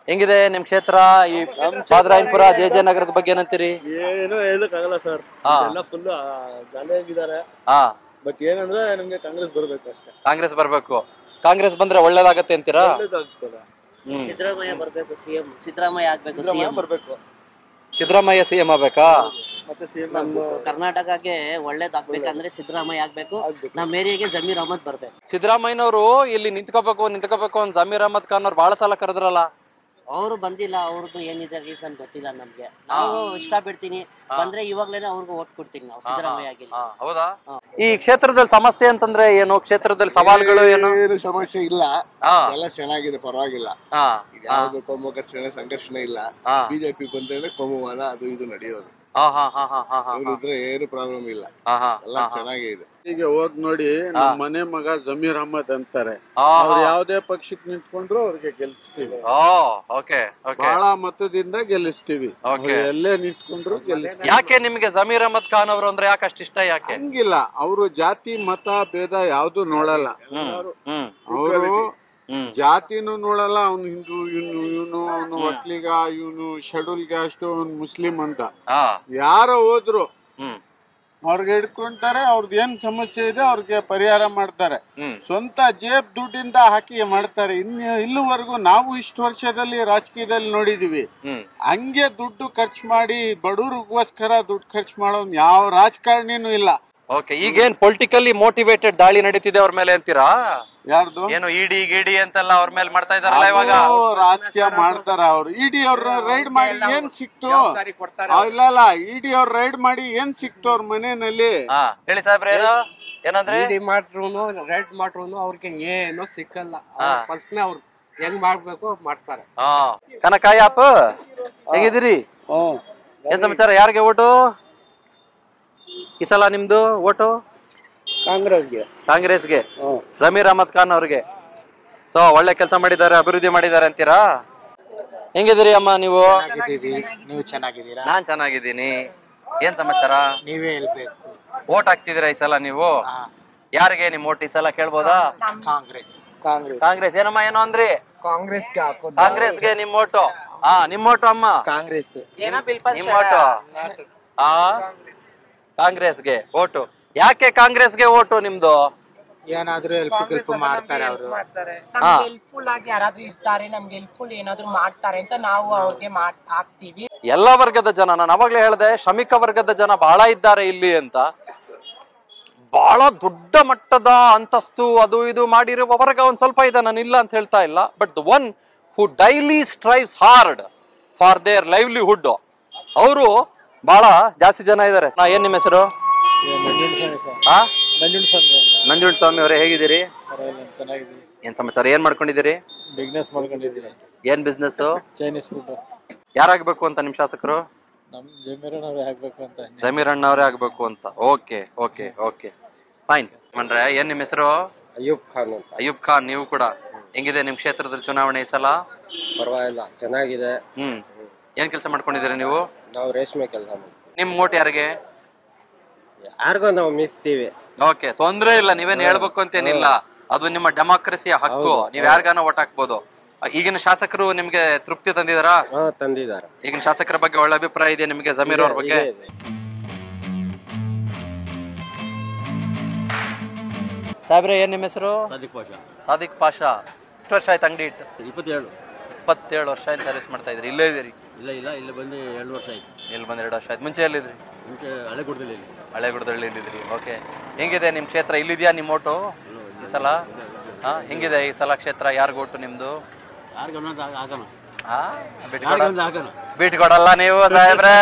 ಹೆಂಗಿದೆ ನಿಮ್ ಕ್ಷೇತ್ರ ಈ ಬಾದ್ರಾಯನ್ಪುರ ಜೆ ಜೆ ನಗರದ ಬಗ್ಗೆ ಏನಂತೀರಿ ಏನು ಹೇಳಕ್ಕಾಗಲ್ಲ ಸರ್ ಹಾ. ಎಲ್ಲ ಫುಲ್ ಜಾಲಿಯಾಗಿದ್ದಾರೆ ಹಾ ಬಟ್ ಏನಂದ್ರೆ ನಮ್ಗೆ ಕಾಂಗ್ರೆಸ್ ಬರ್ಬೇಕು ಅಷ್ಟೇ ಕಾಂಗ್ರೆಸ್ ಬರ್ಬೇಕು ಕಾಂಗ್ರೆಸ್ ಬಂದ್ರೆ ಒಳ್ಳೇದಾಗತ್ತೆ ಅಂತೀರಾ ಒಳ್ಳೇದಾಗ್ತದೆ ಹ್ಮ್ ಸಿದ್ದರಾಮಯ್ಯ ಬರ್ಬೇಕು ಸಿಎಂ ಸಿದ್ದರಾಮಯ್ಯ ಆಗ್ಬೇಕು ಸಿಎಂ ಬರ್ಬೇಕು ಸಿದ್ದರಾಮಯ್ಯ ಸಿಎಂ ಆಗ್ಬೇಕಾ ಮತ್ತೆ ಸಿಎಂ ನಮ್ಮ ಕರ್ನಾಟಕಕ್ಕೆ ಒಳ್ಳೇದಾಗ್ಬೇಕಂದ್ರೆ ಸಿದ್ದರಾಮಯ್ಯ ಆಗ್ಬೇಕು ನಮ್ಮ ಏರಿಯಾಗೆ ಜಮೀರ್ ಅಹಮದ್ ಬರ್ಬೇಕು ಸಿದ್ದರಾಮಯ್ಯನವರು ಇಲ್ಲಿ ನಿಂತ್ಕೋಬೇಕು ನಿಂತ್ಕೋಬೇಕು ಅಂತ ಜಮೀರ್ ಅಹಮದ್ ಖಾನ್ ಅವ್ರು ಬಹಳ ಸಲ ಕರೆದ್ರಲ್ಲ ಅವರು ಬಂದಿಲ್ಲ ಅವ್ರದ್ದು ಏನಿದೆ ರೀಸನ್ ಗೊತ್ತಿಲ್ಲ ನಮ್ಗೆ ನಾವು ಇಷ್ಟ ಬಿಡ್ತೀನಿ ಬಂದ್ರೆ ಇವಾಗ್ಲೇನೆ ಅವ್ರಿಗೂ ಓಟ್ ಕೊಡ್ತೀನಿ ನಾವು ಸಿದ್ದರಾಮಯ್ಯ ಆಗಿಲ್ಲ ಹಾ, ಹೌದಾ ಈ ಕ್ಷೇತ್ರದಲ್ಲಿ ಸಮಸ್ಯೆ ಅಂತಂದ್ರೆ ಏನು ಕ್ಷೇತ್ರದಲ್ಲಿ ಸವಾಲುಗಳು ಏನು ಏನು ಸಮಸ್ಯೆ ಇಲ್ಲ ಹಾ ಎಲ್ಲ ಚೆನ್ನಾಗಿದೆ ಪರವಾಗಿಲ್ಲ ಹಾ ಇದು ಯಾವ್ದು ಕೋಮು ಘರ್ಷಣೆ ಸಂಘರ್ಷಣೆ ಇಲ್ಲ ಹಾ ಬಿಜೆಪಿ ಬಂದ್ರೆ ಕೋಮುವಾದ ಅದು ಇದು ನಡೆಯೋದು ಹಾ ಹಾ ಹಾ ಹಾ ಹಾ ಹಾ ಇವ್ರಿದ್ರೆ ಏನು ಪ್ರಾಬ್ಲಮ್ ಇಲ್ಲ ಹಾ ಹಾ ಎಲ್ಲ ಚೆನ್ನಾಗೇ ಇದೆ ಈಗ ಹೋಗ್ ನೋಡಿ ನಮ್ಮ ಮನೆ ಮಗ ಜಮೀರ್ ಅಹಮದ್ ಅಂತಾರೆ ಹಾ ಅವ್ರು ಯಾವ್ದೇ ಪಕ್ಷಕ್ಕೆ ನಿಂತ್ಕೊಂಡ್ರು ಅವ್ರಿಗೆ ಗೆಲ್ಲಿಸ್ತೀವಿ ಓ ಓಕೆ ಓಕೆ ಬಹಳ ಮತದಿಂದ ಗೆಲ್ಲಿಸ್ತೀವಿ Okay. ಅವ್ರು ಎಲ್ಲೇ ನಿಂತ್ಕೊಂಡ್ರು ಗೆಲ್ಲಿಸ್ತೀವಿ ಯಾಕೆ ನಿಮ್ಗೆ ಜಮೀರ್ ಅಹಮದ್ ಖಾನ್ ಅವರು ಅಂದ್ರೆ ಯಾಕೆ ಅಷ್ಟು ಇಷ್ಟ ಯಾಕೆ ಹಂಗಿಲ್ಲ ಅವರು ಜಾತಿ ಮತ ಭೇದ ಯಾವ್ದು ನೋಡಲ್ಲ ಹ್ಮ್ ಹ್ಮ್ ಅವರು ಹ್ಮ್ ಜಾತಿನೂ ನೋಡಲ್ಲ ಅವ್ನು ಹಿಂದೂ ಇವನು ಇವನು ಅವನು ಒಟ್ಲಿಗ ಇವನು ಶೆಡ್ಯೂಲ್ ಕ್ಯಾಸ್ಟ್ ಅವ್ನು ಮುಸ್ಲಿಂ ಅಂತ ಹಾ ಯಾರೋ ಹೋದ್ರು ಹ್ಮ್ ಅವ್ರಿಗೆ ಹಿಡ್ಕೊಂತಾರೆ ಅವ್ರದ್ದು ಏನ್ ಸಮಸ್ಯೆ ಇದೆ ಅವ್ರಿಗೆ ಪರಿಹಾರ ಮಾಡ್ತಾರೆ ಹ್ಮ್ ಸ್ವಂತ ಜೇಬ್ ದುಡ್ಡಿಂದ ಹಾಕಿ ಮಾಡ್ತಾರೆ ಇನ್ನು ಇಲ್ಲಿವರೆಗೂ ನಾವು ಇಷ್ಟು ವರ್ಷದಲ್ಲಿ ರಾಜಕೀಯದಲ್ಲಿ ನೋಡಿದೀವಿ ಹ್ಮ್ ಹಂಗೆ ದುಡ್ಡು ಖರ್ಚು ಮಾಡಿ ಬಡವ್ರಿಗೋಸ್ಕರ ದುಡ್ಡು ಖರ್ಚು ಮಾಡೋನ್ ಯಾವ ರಾಜಕಾರಣಿನೂ ಇಲ್ಲ ಓಕೆ ಈಗೇನ್ ಪೊಲಿಟಿಕಲಿ ಮೋಟಿವೇಟೆಡ್ ದಾಳಿ ನಡೀತಿದೆ ಅವ್ರ ಮೇಲೆ ಅಂತೀರಾ ಯಾರ್ದು ಏನು ಇಡಿ ಗಿಡಿ ಅಂತೆಲ್ಲ ಅವ್ರ ಮೇಲೆ ಮಾಡ್ತಾ ಇದಾರಲ್ಲ ಇವಾಗ ಅದು ರಾಜಕೀಯ ಮಾಡ್ತಾರ ಅವ್ರು ಇಡಿ ಅವ್ರ ರೈಡ್ ಮಾಡಿ ಏನ್ ಸಿಕ್ತು ಆ, ಇಲ್ಲ ಇಲ್ಲ ಇಡಿ ಅವ್ರ ರೈಡ್ ಮಾಡಿ ಏನ್ ಸಿಕ್ತು ಅವ್ರ ಮನೆಯಲ್ಲಿ ಹಾ ಹೇಳಿ ಸಾಹೇಬ್ರೆ ಏನು ಏನಂದ್ರೆ ಇಡಿ ಮಾಡ್ರು ರೆಡ್ ಮಾಡ್ರು ಅವ್ರಿಗೆ ಏನು ಸಿಕ್ಕಲ್ಲ ಫಸ್ಟ್ನೇ ಅವ್ರು ಹೆಂಗ್ ಮಾಡ್ಬೇಕು ಮಾಡ್ತಾರೆ ಹಾ ಕನಕಾಯಿ ಅಪ್ಪ ಹೇಗಿದ್ದೀರಿ ಏನ್ ಸಮಾಚಾರ ಯಾರಿಗೆ ಓಟು ಈ ಸಲ ನಿಮ್ದು ಓಟು ಕಾಂಗ್ರೆಸ್ಗೆ ಕಾಂಗ್ರೆಸ್ಗೆ ಜಮೀರ್ ಅಹಮದ್ ಖಾನ್ ಅವ್ರಿಗೆ ಸೊ ಒಳ್ಳೆ ಕೆಲಸ ಮಾಡಿದ್ದಾರೆ ಅಭಿವೃದ್ಧಿ ಮಾಡಿದ್ದಾರೆ ಅಂತೀರಾ ಹೆಂಗಿದ್ದೀರಿ ಅಮ್ಮ ನೀವು ನೀವು ಚೆನ್ನಾಗಿದ್ದೀರಾ ನಾನ್ ಚೆನ್ನಾಗಿದ್ದೀನಿ ಏನ್ ಸಮಾಚಾರ ನೀವೇ ಹೇಳ್ಬೇಕು ಓಟ್ ಹಾಕ್ತಿದ್ದೀರಾ ಈ ಸಲ ನೀವು ಯಾರಿಗೆ ನಿಮ್ ಓಟ್ ಈ ಸಲ ಕೇಳ್ಬೋದಾ ಕಾಂಗ್ರೆಸ್ ಕಾಂಗ್ರೆಸ್ ಕಾಂಗ್ರೆಸ್ ಏನಮ್ಮ ಏನೋ ಅಂದ್ರಿ ಕಾಂಗ್ರೆಸ್ಗೆ ಹಾಕೋದು ಕಾಂಗ್ರೆಸ್ಗೆ ನಿಮ್ ಓಟು ಹಾ ನಿಮ್ ಓಟು ಅಮ್ಮ ಕಾಂಗ್ರೆಸ್ ನಿಮ್ ಓಟು ಆ ಕಾಂಗ್ರೆಸ್ಗೆ ಓಟು ಯಾಕೆ ಕಾಂಗ್ರೆಸ್ಗೆ ಓಟು ನಿಮ್ದು ಏನಾದ್ರೂ ಹೆಲ್ಪ್ ಗಿಲ್ಪ್ ಮಾಡ್ತಾರೆ ಅವರು ಹಾ ಹೆಲ್ಪ್ಫುಲ್ ಆಗಿ ಯಾರಾದ್ರೂ ಇರ್ತಾರೆ ನಮ್ಗೆ ಹೆಲ್ಪ್ಫುಲ್ ಏನಾದ್ರೂ ಮಾಡ್ತಾರೆ ಅಂತ ನಾವು ಅವ್ರಿಗೆ ಮಾಡ್ ಹಾಕ್ತಿವಿ ಎಲ್ಲ ವರ್ಗದ ಜನ ನಾನು ಅವಾಗ್ಲೇ ಹೇಳ್ದೆ ಶ್ರಮಿಕ ವರ್ಗದ ಜನ ಬಹಳ ಇದ್ದಾರೆ ಇಲ್ಲಿ ಅಂತ ಬಹಳ ದೊಡ್ಡ ಮಟ್ಟದ ಅಂತಸ್ತು ಅದು ಇದು ಮಾಡಿರುವ ವರ್ಗ ಒಂದ್ ಸ್ವಲ್ಪ ಇದೆ ನಾನು ಇಲ್ಲ ಅಂತ ಹೇಳ್ತಾ ಇಲ್ಲ but the one who daily strives hard for their livelihood ಅವರು ಬಹಳ ಜಾಸ್ತಿ ಜನ ಇದ್ದಾರೆ ನಾ ಏನ್ ನಿಮ್ಮ ಹೆಸರು ಆ ನಂಜುಂಡ ಸ್ವಾಮಿ ಅವರೇ ಹೇಗಿದ್ದೀರಿ ಚೆನ್ನಾಗಿದ್ದೀವಿ ಏನ್ ಸಮಾಚಾರ ಏನ್ ಮಾಡ್ಕೊಂಡಿದ್ದೀರಿ ಬಿಸ್ನೆಸ್ ಮಾಡ್ಕೊಂಡಿದ್ದೀವಿ ಏನ್ ಬಿಸ್ನೆಸ್ ಚೈನೀಸ್ ಫುಡ್ ಯಾರಾಗ್ಬೇಕು ಅಂತ ನಿಮ್ ಶಾಸಕರು ನಮ್ ಜಮೀರನವ್ರೆ ಹಾಕ್ಬೇಕು ಅಂತ ಜಮೀರ್ ಅಣ್ಣವರೇ ಆಗ್ಬೇಕು ಅಂತ ಓಕೆ ಓಕೆ ಓಕೆ ಫೈನ್ ಮನ್ರೆ ಏನ್ ನಿಮ್ಮ ಹೆಸರು ಅಯ್ಯೂಬ್ ಖಾನ್ ಅಂತ ಅಯ್ಯೂಬ್ ಖಾನ್ ನೀವು ಕೂಡ ಹೆಂಗಿದೆ ನಿಮ್ ಕ್ಷೇತ್ರದಲ್ಲಿ ಚುನಾವಣೆ ಈ ಸಲ ಪರವಾಗಿಲ್ಲ ಚೆನ್ನಾಗಿದೆ ಹ್ಮ್ ಏನ್ ಕೆಲಸ ಮಾಡ್ಕೊಂಡಿದ್ದೀರಿ ನೀವು ನಾವು ರೇಷ್ಮೆ ಕೆಲಸ ಮಾಡ್ತೀವಿ ನಿಮ್ ಓಟ್ ಯಾರಿಗೆ ಯಾರಿಗೋ ನಾವು ಮೀಸ್ತೀವಿ ಓಕೆ ತೊಂದ್ರೆ ಇಲ್ಲ ನೀವೇನ್ ಹೇಳ್ಬೇಕು ಅಂತೇನಿಲ್ಲ ಅದು ನಿಮ್ಮ ಡೆಮಾಕ್ರಸಿಯ ಹಕ್ಕು ನೀವ್ ಯಾರಿಗಾನ ಓಟ್ ಹಾಕ್ಬೋದು ಈಗಿನ ಶಾಸಕರು ನಿಮ್ಗೆ ತೃಪ್ತಿ ತಂದಿದಾರಾ ಹಾ ತಂದಿದ್ದಾರೆ ಈಗಿನ ಶಾಸಕರ ಬಗ್ಗೆ ಒಳ್ಳೆ ಅಭಿಪ್ರಾಯ ಇದೆ ನಿಮ್ಗೆ ಜಮೀರ್ ಅವ್ರ ಬಗ್ಗೆ ಇದೆ, ಇದೆ. ಸಾಹೇಬ್ರೆ ಏನ್ ನಿಮ್ಮ ಹೆಸರು ಸಾದಿಕ್ ಪಾಷಾ ಸಾದಿಕ್ ಪಾಷಾ ಎಷ್ಟು ವರ್ಷ ಆಯ್ತು ಅಂಗಡಿ ಇಟ್ಟು ಇಪ್ಪತ್ತೇಳು ಇಪ್ಪತ್ತೇಳು ವರ್ಷ ಆಯ್ತು ಸರ್ವಿಸ್ ಮಾಡ್ತಾ ಇದ್ರಿ ಇಲ್ಲೇ ಇದೀರಿ ಇಲ್ಲ ಇಲ್ಲ ಇಲ್ಲಿ ಬಂದು ಎರಡು ವರ್ಷ ಆಯ್ತು ಇಲ್ಲಿ ಬಂದ್ ಎರಡು ವರ್ಷ ಆಯ್ತು ಮುಂಚೆ ಎಲ್ಲಿದ್ರಿ ಮುಂಚೆ ಹಳೆ ಕೊಡ್ತಿಲ್ಲ ಇಲ್ಲಿ ಹಳೆಗುಡದಳ್ಳಿ ಇಲ್ಲಿದ್ರಿ ಓಕೆ ಹೆಂಗಿದೆ ನಿಮ್ ಕ್ಷೇತ್ರ ಇಲ್ಲಿದ್ಯಾ ನಿಮ್ ಓಟು ಈ ಸಲ ಹಾ ಹೆಂಗಿದೆ ಈ ಸಲ ಕ್ಷೇತ್ರ ಯಾರಿಗ ಓಟು ನಿಮ್ದು ಯಾರಿಗೆ ಅನ್ನೋದು ಹಾಕೋಣ ಹಾ ಬಿಟ್ಟು ಯಾರಿಗೆ ಕೊಡ- ಒಂದು ಹಾಕೋಣ ಬಿಟ್ಟು ಕೊಡಲ್ಲ ನೀವು ಸಾಹೇಬ್ರೆ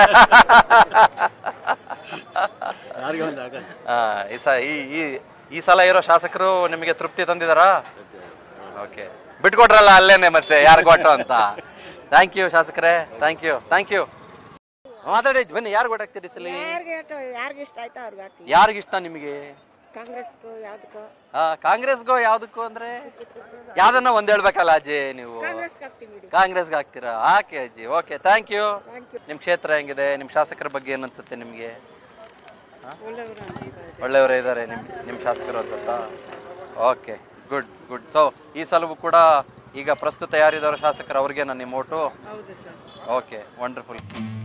ಯಾರಿಗೆ ಒಂದು ಹಾಕೋಣ ಹಾ ಈ ಸ ಈ ಈ ಈ ಸಲ ಇರೋ ಶಾಸಕರು ನಿಮಗೆ ತೃಪ್ತಿ ತಂದಿದಾರಾ ಓಕೆ ಬಿಟ್ಕೊಟ್ರಲ್ಲ ಅಲ್ಲೇನೆ ಮತ್ತೆ ಯಾರು ಕೊಟ್ಟು ಅಂತ ಥ್ಯಾಂಕ್ ಯು ಶಾಸಕರೇ ಥ್ಯಾಂಕ್ ಯು ಥ್ಯಾಂಕ್ ಯು ಮಾತಾಡಿ ಬನ್ನಿ ಯಾರು ಕೊಟ್ಟಾಗ್ತೀರಿ ಈ ಸಲ ಯಾರಿಗೆ ಯಾರಿಗೆ ಇಷ್ಟ ಆಯ್ತಾ ಅವ್ರಿಗೆ ಹಾಕ್ತೀವಿ ಯಾರಿಗಿಷ್ಟ ನಿಮಗೆ ಕಾಂಗ್ರೆಸ್ಗೂ ಯಾವ್ದಕ್ಕೋ ಆ, ಕಾಂಗ್ರೆಸ್ಗೋ ಯಾವ್ದಕ್ಕೂ ಅಂದ್ರೆ ಯಾವ್ದನ್ನ ಒಂದ್ ಹೇಳ್ಬೇಕಲ್ಲ ಅಜ್ಜಿ ನೀವು ಕಾಂಗ್ರೆಸ್ಗೆ ಹಾಕ್ತೀವಿ ಬಿಡಿ ಕಾಂಗ್ರೆಸ್ಗೆ ಹಾಕ್ತೀರಾ ಹಾಕಿ ಅಜ್ಜಿ okay thank you thank you ನಿಮ್ ಕ್ಷೇತ್ರ ಹೆಂಗಿದೆ ನಿಮ್ ಶಾಸಕರ ಬಗ್ಗೆ ಏನ್ ಅನ್ಸುತ್ತೆ ನಿಮ್ಗೆ ಒಳ್ಳೆಯವರು ಅಂತಿದ್ದಾರೆ ಒಳ್ಳೆಯವರೇ ಇದ್ದಾರೆ ನಿಮ್ ನಿಮ್ ಶಾಸಕರು ಅಂತ ಓಕೆ ಗುಡ್ ಗುಡ್ ಸೊ ಈ ಸಲವೂ ಕೂಡ ಈಗ ಪ್ರಸ್ತುತ ಯಾರಿದ್ದಾರೆ ಶಾಸಕರು ಅವ್ರಿಗೆ ನನ್ನ ನಿಮ್ಮ ಓಟು ಹೌದು ಸರ್ ಓಕೆ ವಂಡರ್ಫುಲ್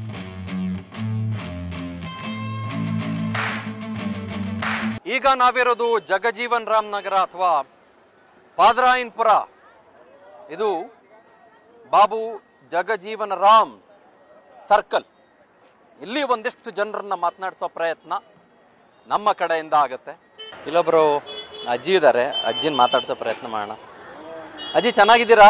ಈಗ ನಾವಿರೋದು ಜಗಜೀವನ್ ರಾಮ್ ನಗರ ಅಥವಾ ಪಾದರಾಯನ್ಪುರ ಇದು ಬಾಬು ಜಗಜೀವನ ರಾಮ್ ಸರ್ಕಲ್ ಇಲ್ಲಿ ಒಂದಿಷ್ಟು ಜನರನ್ನ ಮಾತನಾಡಿಸೋ ಪ್ರಯತ್ನ ನಮ್ಮ ಕಡೆಯಿಂದ ಆಗತ್ತೆ ಇಲ್ಲೊಬ್ರು ಅಜ್ಜಿ ಇದ್ದಾರೆ ಅಜ್ಜಿನ ಮಾತಾಡ್ಸೋ ಪ್ರಯತ್ನ ಮಾಡೋಣ ಅಜ್ಜಿ ಚೆನ್ನಾಗಿದ್ದೀರಾ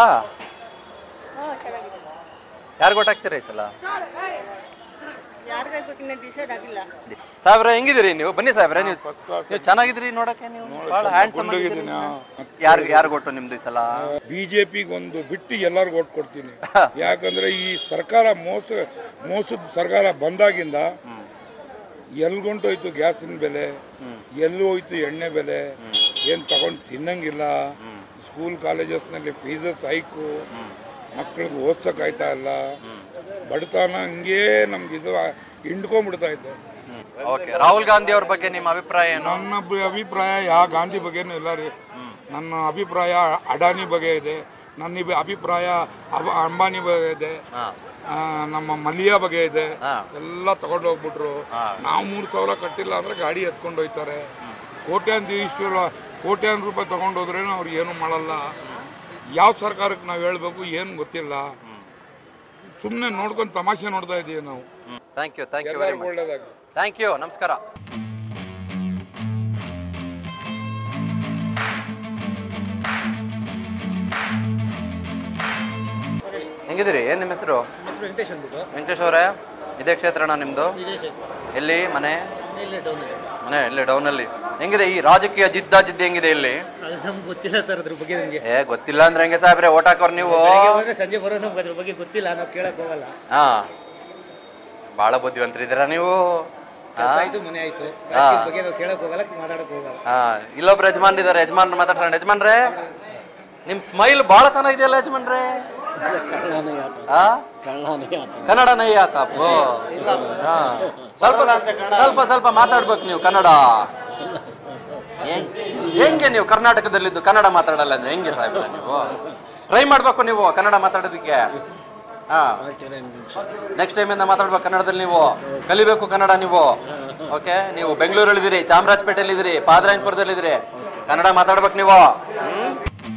ಯಾರು ಗೊತ್ತಾಗ್ತೀರಾ ಈ ಸಲ ಯಾರಿಗಾಗ್ಬೇಕು ಇನ್ನೂ ಡಿಸೈಡ್ ಆಗಿಲ್ಲ ಸಾಹೇಬ್ರೆ ಹೆಂಗಿದ್ದೀರಿ ನೀವು ಬನ್ನಿ ಸಾಹೇಬ್ರೆ ನೀವು ನೀವು ಚೆನ್ನಾಗಿದ್ದೀರಿ ನೋಡಕ್ಕೆ ನೀವು ಬಹಳ ಹ್ಯಾಂಡ್ಸಮ್ ಯಾರು ಯಾರು ಕೊಟ್ಟು ನಿಮ್ದು ಈ ಸಲ ಬಿಜೆಪಿಗೆ ಒಂದು ಬಿಟ್ಟು ಎಲ್ಲರಿಗೂ ಓಟ್ ಕೊಡ್ತೀನಿ ಯಾಕಂದ್ರೆ ಈ ಸರ್ಕಾರ ಮೋಸ ಮೋಸದ ಸರ್ಕಾರ ಬಂದಾಗಿಂದ ಎಲ್ಗೊಂಟೋಯ್ತು ಗ್ಯಾಸಿನ ಬೆಲೆ ಎಲ್ಲಿ ಹೋಯ್ತು ಎಣ್ಣೆ ಬೆಲೆ ಏನ್ ತಗೊಂಡು ತಿನ್ನಂಗಿಲ್ಲ ಸ್ಕೂಲ್ ಕಾಲೇಜಸ್ನಲ್ಲಿ ಫೀಸಸ್ ಹೈಕು ಮಕ್ಕಳಿಗೆ ಓದ್ಸಕ್ ಆಯ್ತಾ ಇಲ್ಲ ಬಡತನ ಹಂಗೇ ನಮ್ಗೆ ಇದು ಹಿಂಡ್ಕೊಂಡ್ಬಿಡ್ತಾ ಐತೆ ಓಕೆ ರಾಹುಲ್ ಗಾಂಧಿ ಅವ್ರ ಬಗ್ಗೆ ನಿಮ್ಮ ಅಭಿಪ್ರಾಯ ಏನು ನನ್ನ ಅಭಿ- ಅಭಿಪ್ರಾಯ ಯಾವ ಗಾಂಧಿ ಬಗ್ಗೆನೂ ಇಲ್ಲ ರೀ ನನ್ನ ಅಭಿಪ್ರಾಯ ಅಡಾನಿ ಬಗ್ಗೆ ಇದೆ ನನ್ನ ಇಬಿ- ಅಭಿಪ್ರಾಯ ಅಬ- ಅಂಬಾನಿ ಬಗ್ಗೆ ಇದೆ ಆ, ನಮ್ಮ ಮಲಿಯಾ ಬಗ್ಗೆ ಇದೆ ಎಲ್ಲ ತಗೊಂಡು ಹೋಗ್ಬಿಟ್ರು ನಾವು ಮೂರು ಸಾವಿರ ಕಟ್ಟಿಲ್ಲ ಅಂದ್ರೆ ಗಾಡಿ ಎತ್ಕೊಂಡು ಹೋಯ್ತಾರೆ ಕೋಟ್ಯಾಂತ ಇಷ್ಟು ಕೋಟ್ಯಾನ್ ರೂಪಾಯಿ ತಗೊಂಡು ಹೋದ್ರೇನು ಅವ್ರು ಏನು ಮಾಡಲ್ಲ ಯಾವ ಸರ್ಕಾರಕ್ಕೆ ನಾವು ಹೇಳ್ಬೇಕು ಏನು ಗೊತ್ತಿಲ್ಲ ಸುಮ್ಮನೆ ನೋಡ್ಕೊಂಡು ತಮಾಷೆ ನೋಡ್ತಾ ಇದೀವಿ ನಾವು thank you thank you very ಎಲ್ಲರಿಗೂ ಮಚ್ ಒಳ್ಳೇದಾಗ್ಲಿ ಥ್ಯಾಂಕ್ ಯು ನಮಸ್ಕಾರ ಹೆಂಗಿದ್ದೀರಿ ಏನ್ ನಿಮ್ಮ ಹೆಸರು ವೆಂಕಟೇಶ್ ಅಂದ್ಬಿಟ್ಟು ವೆಂಕಟೇಶ್ ಅವರೇ ಇದೇ ಕ್ಷೇತ್ರನ ನಿಮ್ದು ಇದೇ ಕ್ಷೇತ್ರ ಎಲ್ಲಿ ಮನೆ ಇಲ್ಲೇ ಡೌನ್ ಇದೆ ಮನೆ ಇಲ್ಲಿ ಡೌನ್ ಅಲ್ಲಿ ಹೆಂಗಿದೆ ಈ ರಾಜಕೀಯ ಜಿದ್ದಾಜಿದ್ದಿ ಹೆಂಗಿದೆ ಇಲ್ಲಿ ಅದು ನಮ್ಗೆ ಗೊತ್ತಿಲ್ಲ ಸರ್ ಅದ್ರ ಬಗ್ಗೆ ನಮಗೆ ಏ ಗೊತ್ತಿಲ್ಲ ಅಂದ್ರೆ ಹೆಂಗೆ ಸಾಹೇಬ್ರೆ ಓಟ್ ಹಾಕೋರ್ ನೀವು ಬೆಳಗ್ಗೆ ಹೋದ್ರೆ ಸಂಜೆ ಬರೋ ನಮ್ಗೆ ಅದ್ರ ಬಗ್ಗೆ ಗೊತ್ತಿಲ್ಲ ನಾವು ಕೇಳಕ್ ಹೋಗಲ್ಲ ಹಾ ಬಹಳ ಬುದ್ಧಿವಂತರಿದ್ದೀರಾ ನೀವು ಕೆಲಸ ಹಾ? ಆಯ್ತು ಮನೆ ಆಯ್ತು ಹಾ. ರಾಜಕೀಯದ ಬಗ್ಗೆ ನಾವು ಕೇಳಕ್ ಹೋಗಲ್ಲ ಮಾತಾಡಕ್ ಹೋಗಲ್ಲ ಹಾ ಇಲ್ಲೊಬ್ರು ಯಜಮಾನ್ ಇದಾರೆ ಯಜಮಾನ್ ಮಾತಾಡ್ತಾರೆ ಯಜಮಾನ್ರೆ ನಿಮ್ ಸ್ಮೈಲ್ ಬಹಳ ಚೆನ್ನಾಗಿದೆಯಲ್ಲ ಯಜಮಾನ್ರೆ ಆ? ಕನ್ನಡ ನೈ ಆತ ಅಪ್ಪು. ಹಾ. ಸ್ವಲ್ಪ ಸ್ವಲ್ಪ ಸ್ವಲ್ಪ ಮಾತಾಡ್ಬೇಕು ನೀವು ಕನ್ನಡ ಹೆಂಗ್- ಹೆಂಗೆ ನೀವು ಕರ್ನಾಟಕದಲ್ಲಿದ್ದು ಕನ್ನಡ ಮಾತಾಡಲ್ಲ ಅಂದ್ರೆ ಹೆಂಗೆ ಸಾಹೇಬ್ರ ನೀವು ಟ್ರೈ ಮಾಡ್ಬೇಕು ನೀವು ಕನ್ನಡ ಮಾತಾಡೋದಕ್ಕೆ ಹಾ ನೆಕ್ಸ್ಟ್ ಟೈಮ್ ಇಂದ ಮಾತಾಡ್ಬೇಕು ಕನ್ನಡದಲ್ಲಿ ನೀವು ಕಲಿಬೇಕು ಕನ್ನಡ ನೀವು ಓಕೆ ನೀವು ಬೆಂಗಳೂರಲ್ಲಿದ್ದೀರಿ ಚಾಮರಾಜಪೇಟೆಯಲ್ಲಿದ್ದೀರಿ ಪಾದರಾಯನಪುರದಲ್ಲಿದ್ದೀರಿ ಕನ್ನಡ ಮಾತಾಡ್ಬೇಕು ನೀವು ಹ್ಮ್?